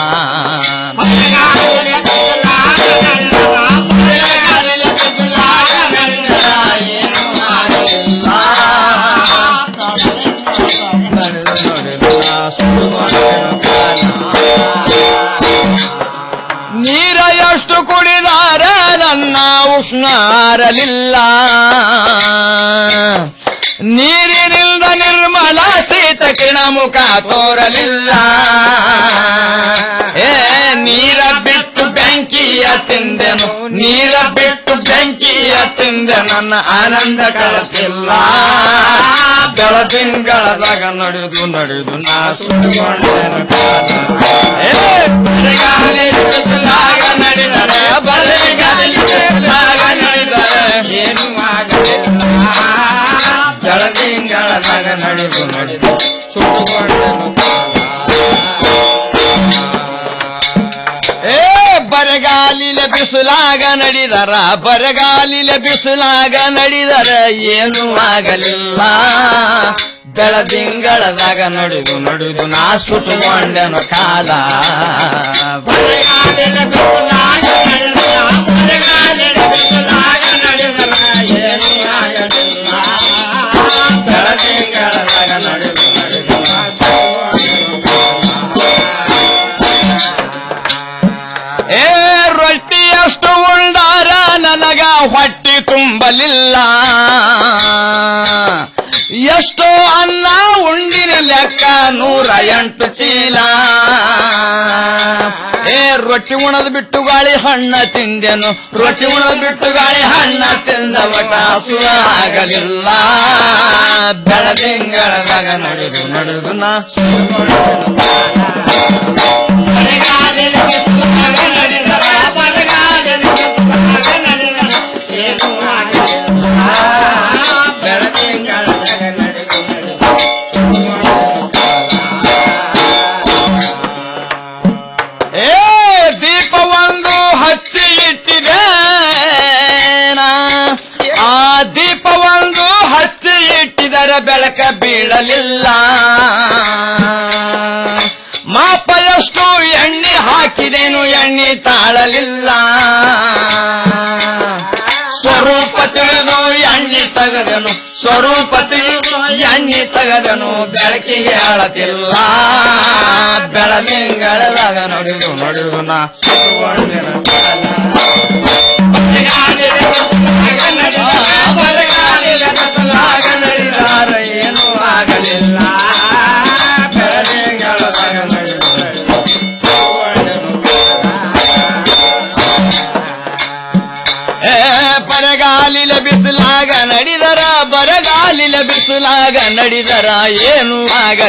ನೀರ ಎಷ್ಟು ಕುಡಿದಾರ ನನ್ನ ಉಷ್ಣ ಆರಲಿಲ್ಲ ನೀರಿನಿಂದ ನಿರ್ಮಲ ಶೀತ ಕಿಣ ಮುಖ ತೋರಲಿಲ್ಲ ಏ ನೀರ ಬಿಟ್ಟು ಬೆಂಕಿಯ ತಿಂದೆನು ನೀರ ಬಿಟ್ಟು ಬೆಂಕಿಯ ತಿಂದೆ ನನ್ನ ಆನಂದ ಕಳತಿಲ್ಲ ಬೆಳದಿಂಗಳದಾಗ ನಡೆದು ನಡೆದು ನಾ ಸುಟ್ಟುಕೊಂಡೆನು ಕಾಲ ಏ, ಬರೆಗಾಲಿ ಬಿಸಿಲಾಗ ನಡೆದರೆ ಬರೆಗಾಲಿ ಬಿಸಿಲಾಗ ನಡೆದರೆ ಏನು ಆಗಲಿಲ್ಲ ಬೆಳದಿಂಗಳದಾಗ ನಡೆದು ನಡೆದು ಸುಟ್ಟುಕೊಂಡೆನು ಏ ಬರಗಾಲಿಲ ಬಿಸಿಲಾಗ ನಡಿದರ ಬರಗಾಲಿಲ ಬಿಸಿಲಾಗ ನಡಿದರ ಏನೂ ಆಗಲಿಲ್ಲ ಬೆಳದಿಂಗಳದಾಗ ನಡೆದು ನಡೆದು ನಾ ಸುಟ್ಟುಕೊಂಡೆನು ಕಾಲ ಬರಗಾಲಿಲ ಬಿಸಿಲಾಗ ನಡೆದರ ಬರಗಾಲಿಲ ಬಿಸಿಲಾಗ ನಡೆದರ ಏನೂ ಆಗಲಿಲ್ಲ ಬೆಳದಿಂಗಳದಾಗ ನಡೆದು ನಡೆದು ನಾ ಏ ರೊಟ್ಟಿಯಷ್ಟು ಉಂಡಾರ ನನಗ ಹೊಟ್ಟಿ ತುಂಬಲಿಲ್ಲ ಎಷ್ಟೋ ಅನ್ನ ಉಂಡಿನ ಲೆಕ್ಕ ನೂರ ಎಂಟು ಚೀಲ ಏ ರೊಟ್ಟಿ ಉಣದ್ ಬಿಟ್ಟು ಗಾಳಿ ಹಣ್ಣ ತಿಂದೆನು ರೊಟ್ಟಿ ಉಣದ್ ಬಿಟ್ಟು ಗಾಳಿ ಹಣ್ಣ ತಿಂದ ಒಟ ಹಸುವ ಆಗಲಿಲ್ಲ ಬೆಳದಿಂಗಳದಾಗ ನಡೆದು ನಡೆದು ನಾ ಏ ದೀಪ ಒಂದು ಹಚ್ಚಿ ಇಟ್ಟಿದೆ ಆ ದೀಪ ಒಂದು ಹಚ್ಚಿ ಇಟ್ಟಿದರೆ ಬೆಳಕ ಬೀಳಲಿಲ್ಲ ಮಾಪ ಎಷ್ಟು ಎಣ್ಣೆ ಹಾಕಿದೇನು ಎಣ್ಣೆ ತಾಳಲಿಲ್ಲ ಸ್ವರೂಪ ತೆಗದೆನು ಸ್ವರೂಪ ತಿಳಿದು ಎಣ್ಣೆ ತೆಗದೆನು ಬೆಳಕಿಗೆ ಅಳತಿಲ್ಲ ಬೆಳದಿಂಗಳದಾಗ ನೋಡಿದು ನೋಡಿದು ನಾ ಸುತ್ತುಕೊಂಡಿನ ಬರಗಾಲಿನ ಬಿಸಿಲಾಗ ನಡೆದಾರ ಏನೂ ಆಗಲಿಲ್ಲ ಬೆಳದಿಂಗಳದಾಗ ಏ ಬರಗಾಲಿಲ ಬಿಸಿಲಾಗ ನಡೆದರ ಬರಗಾಲಿಲ ಬಿಸಿಲಾಗ ನಡೆದರ ಏನು ಆಗಲಿ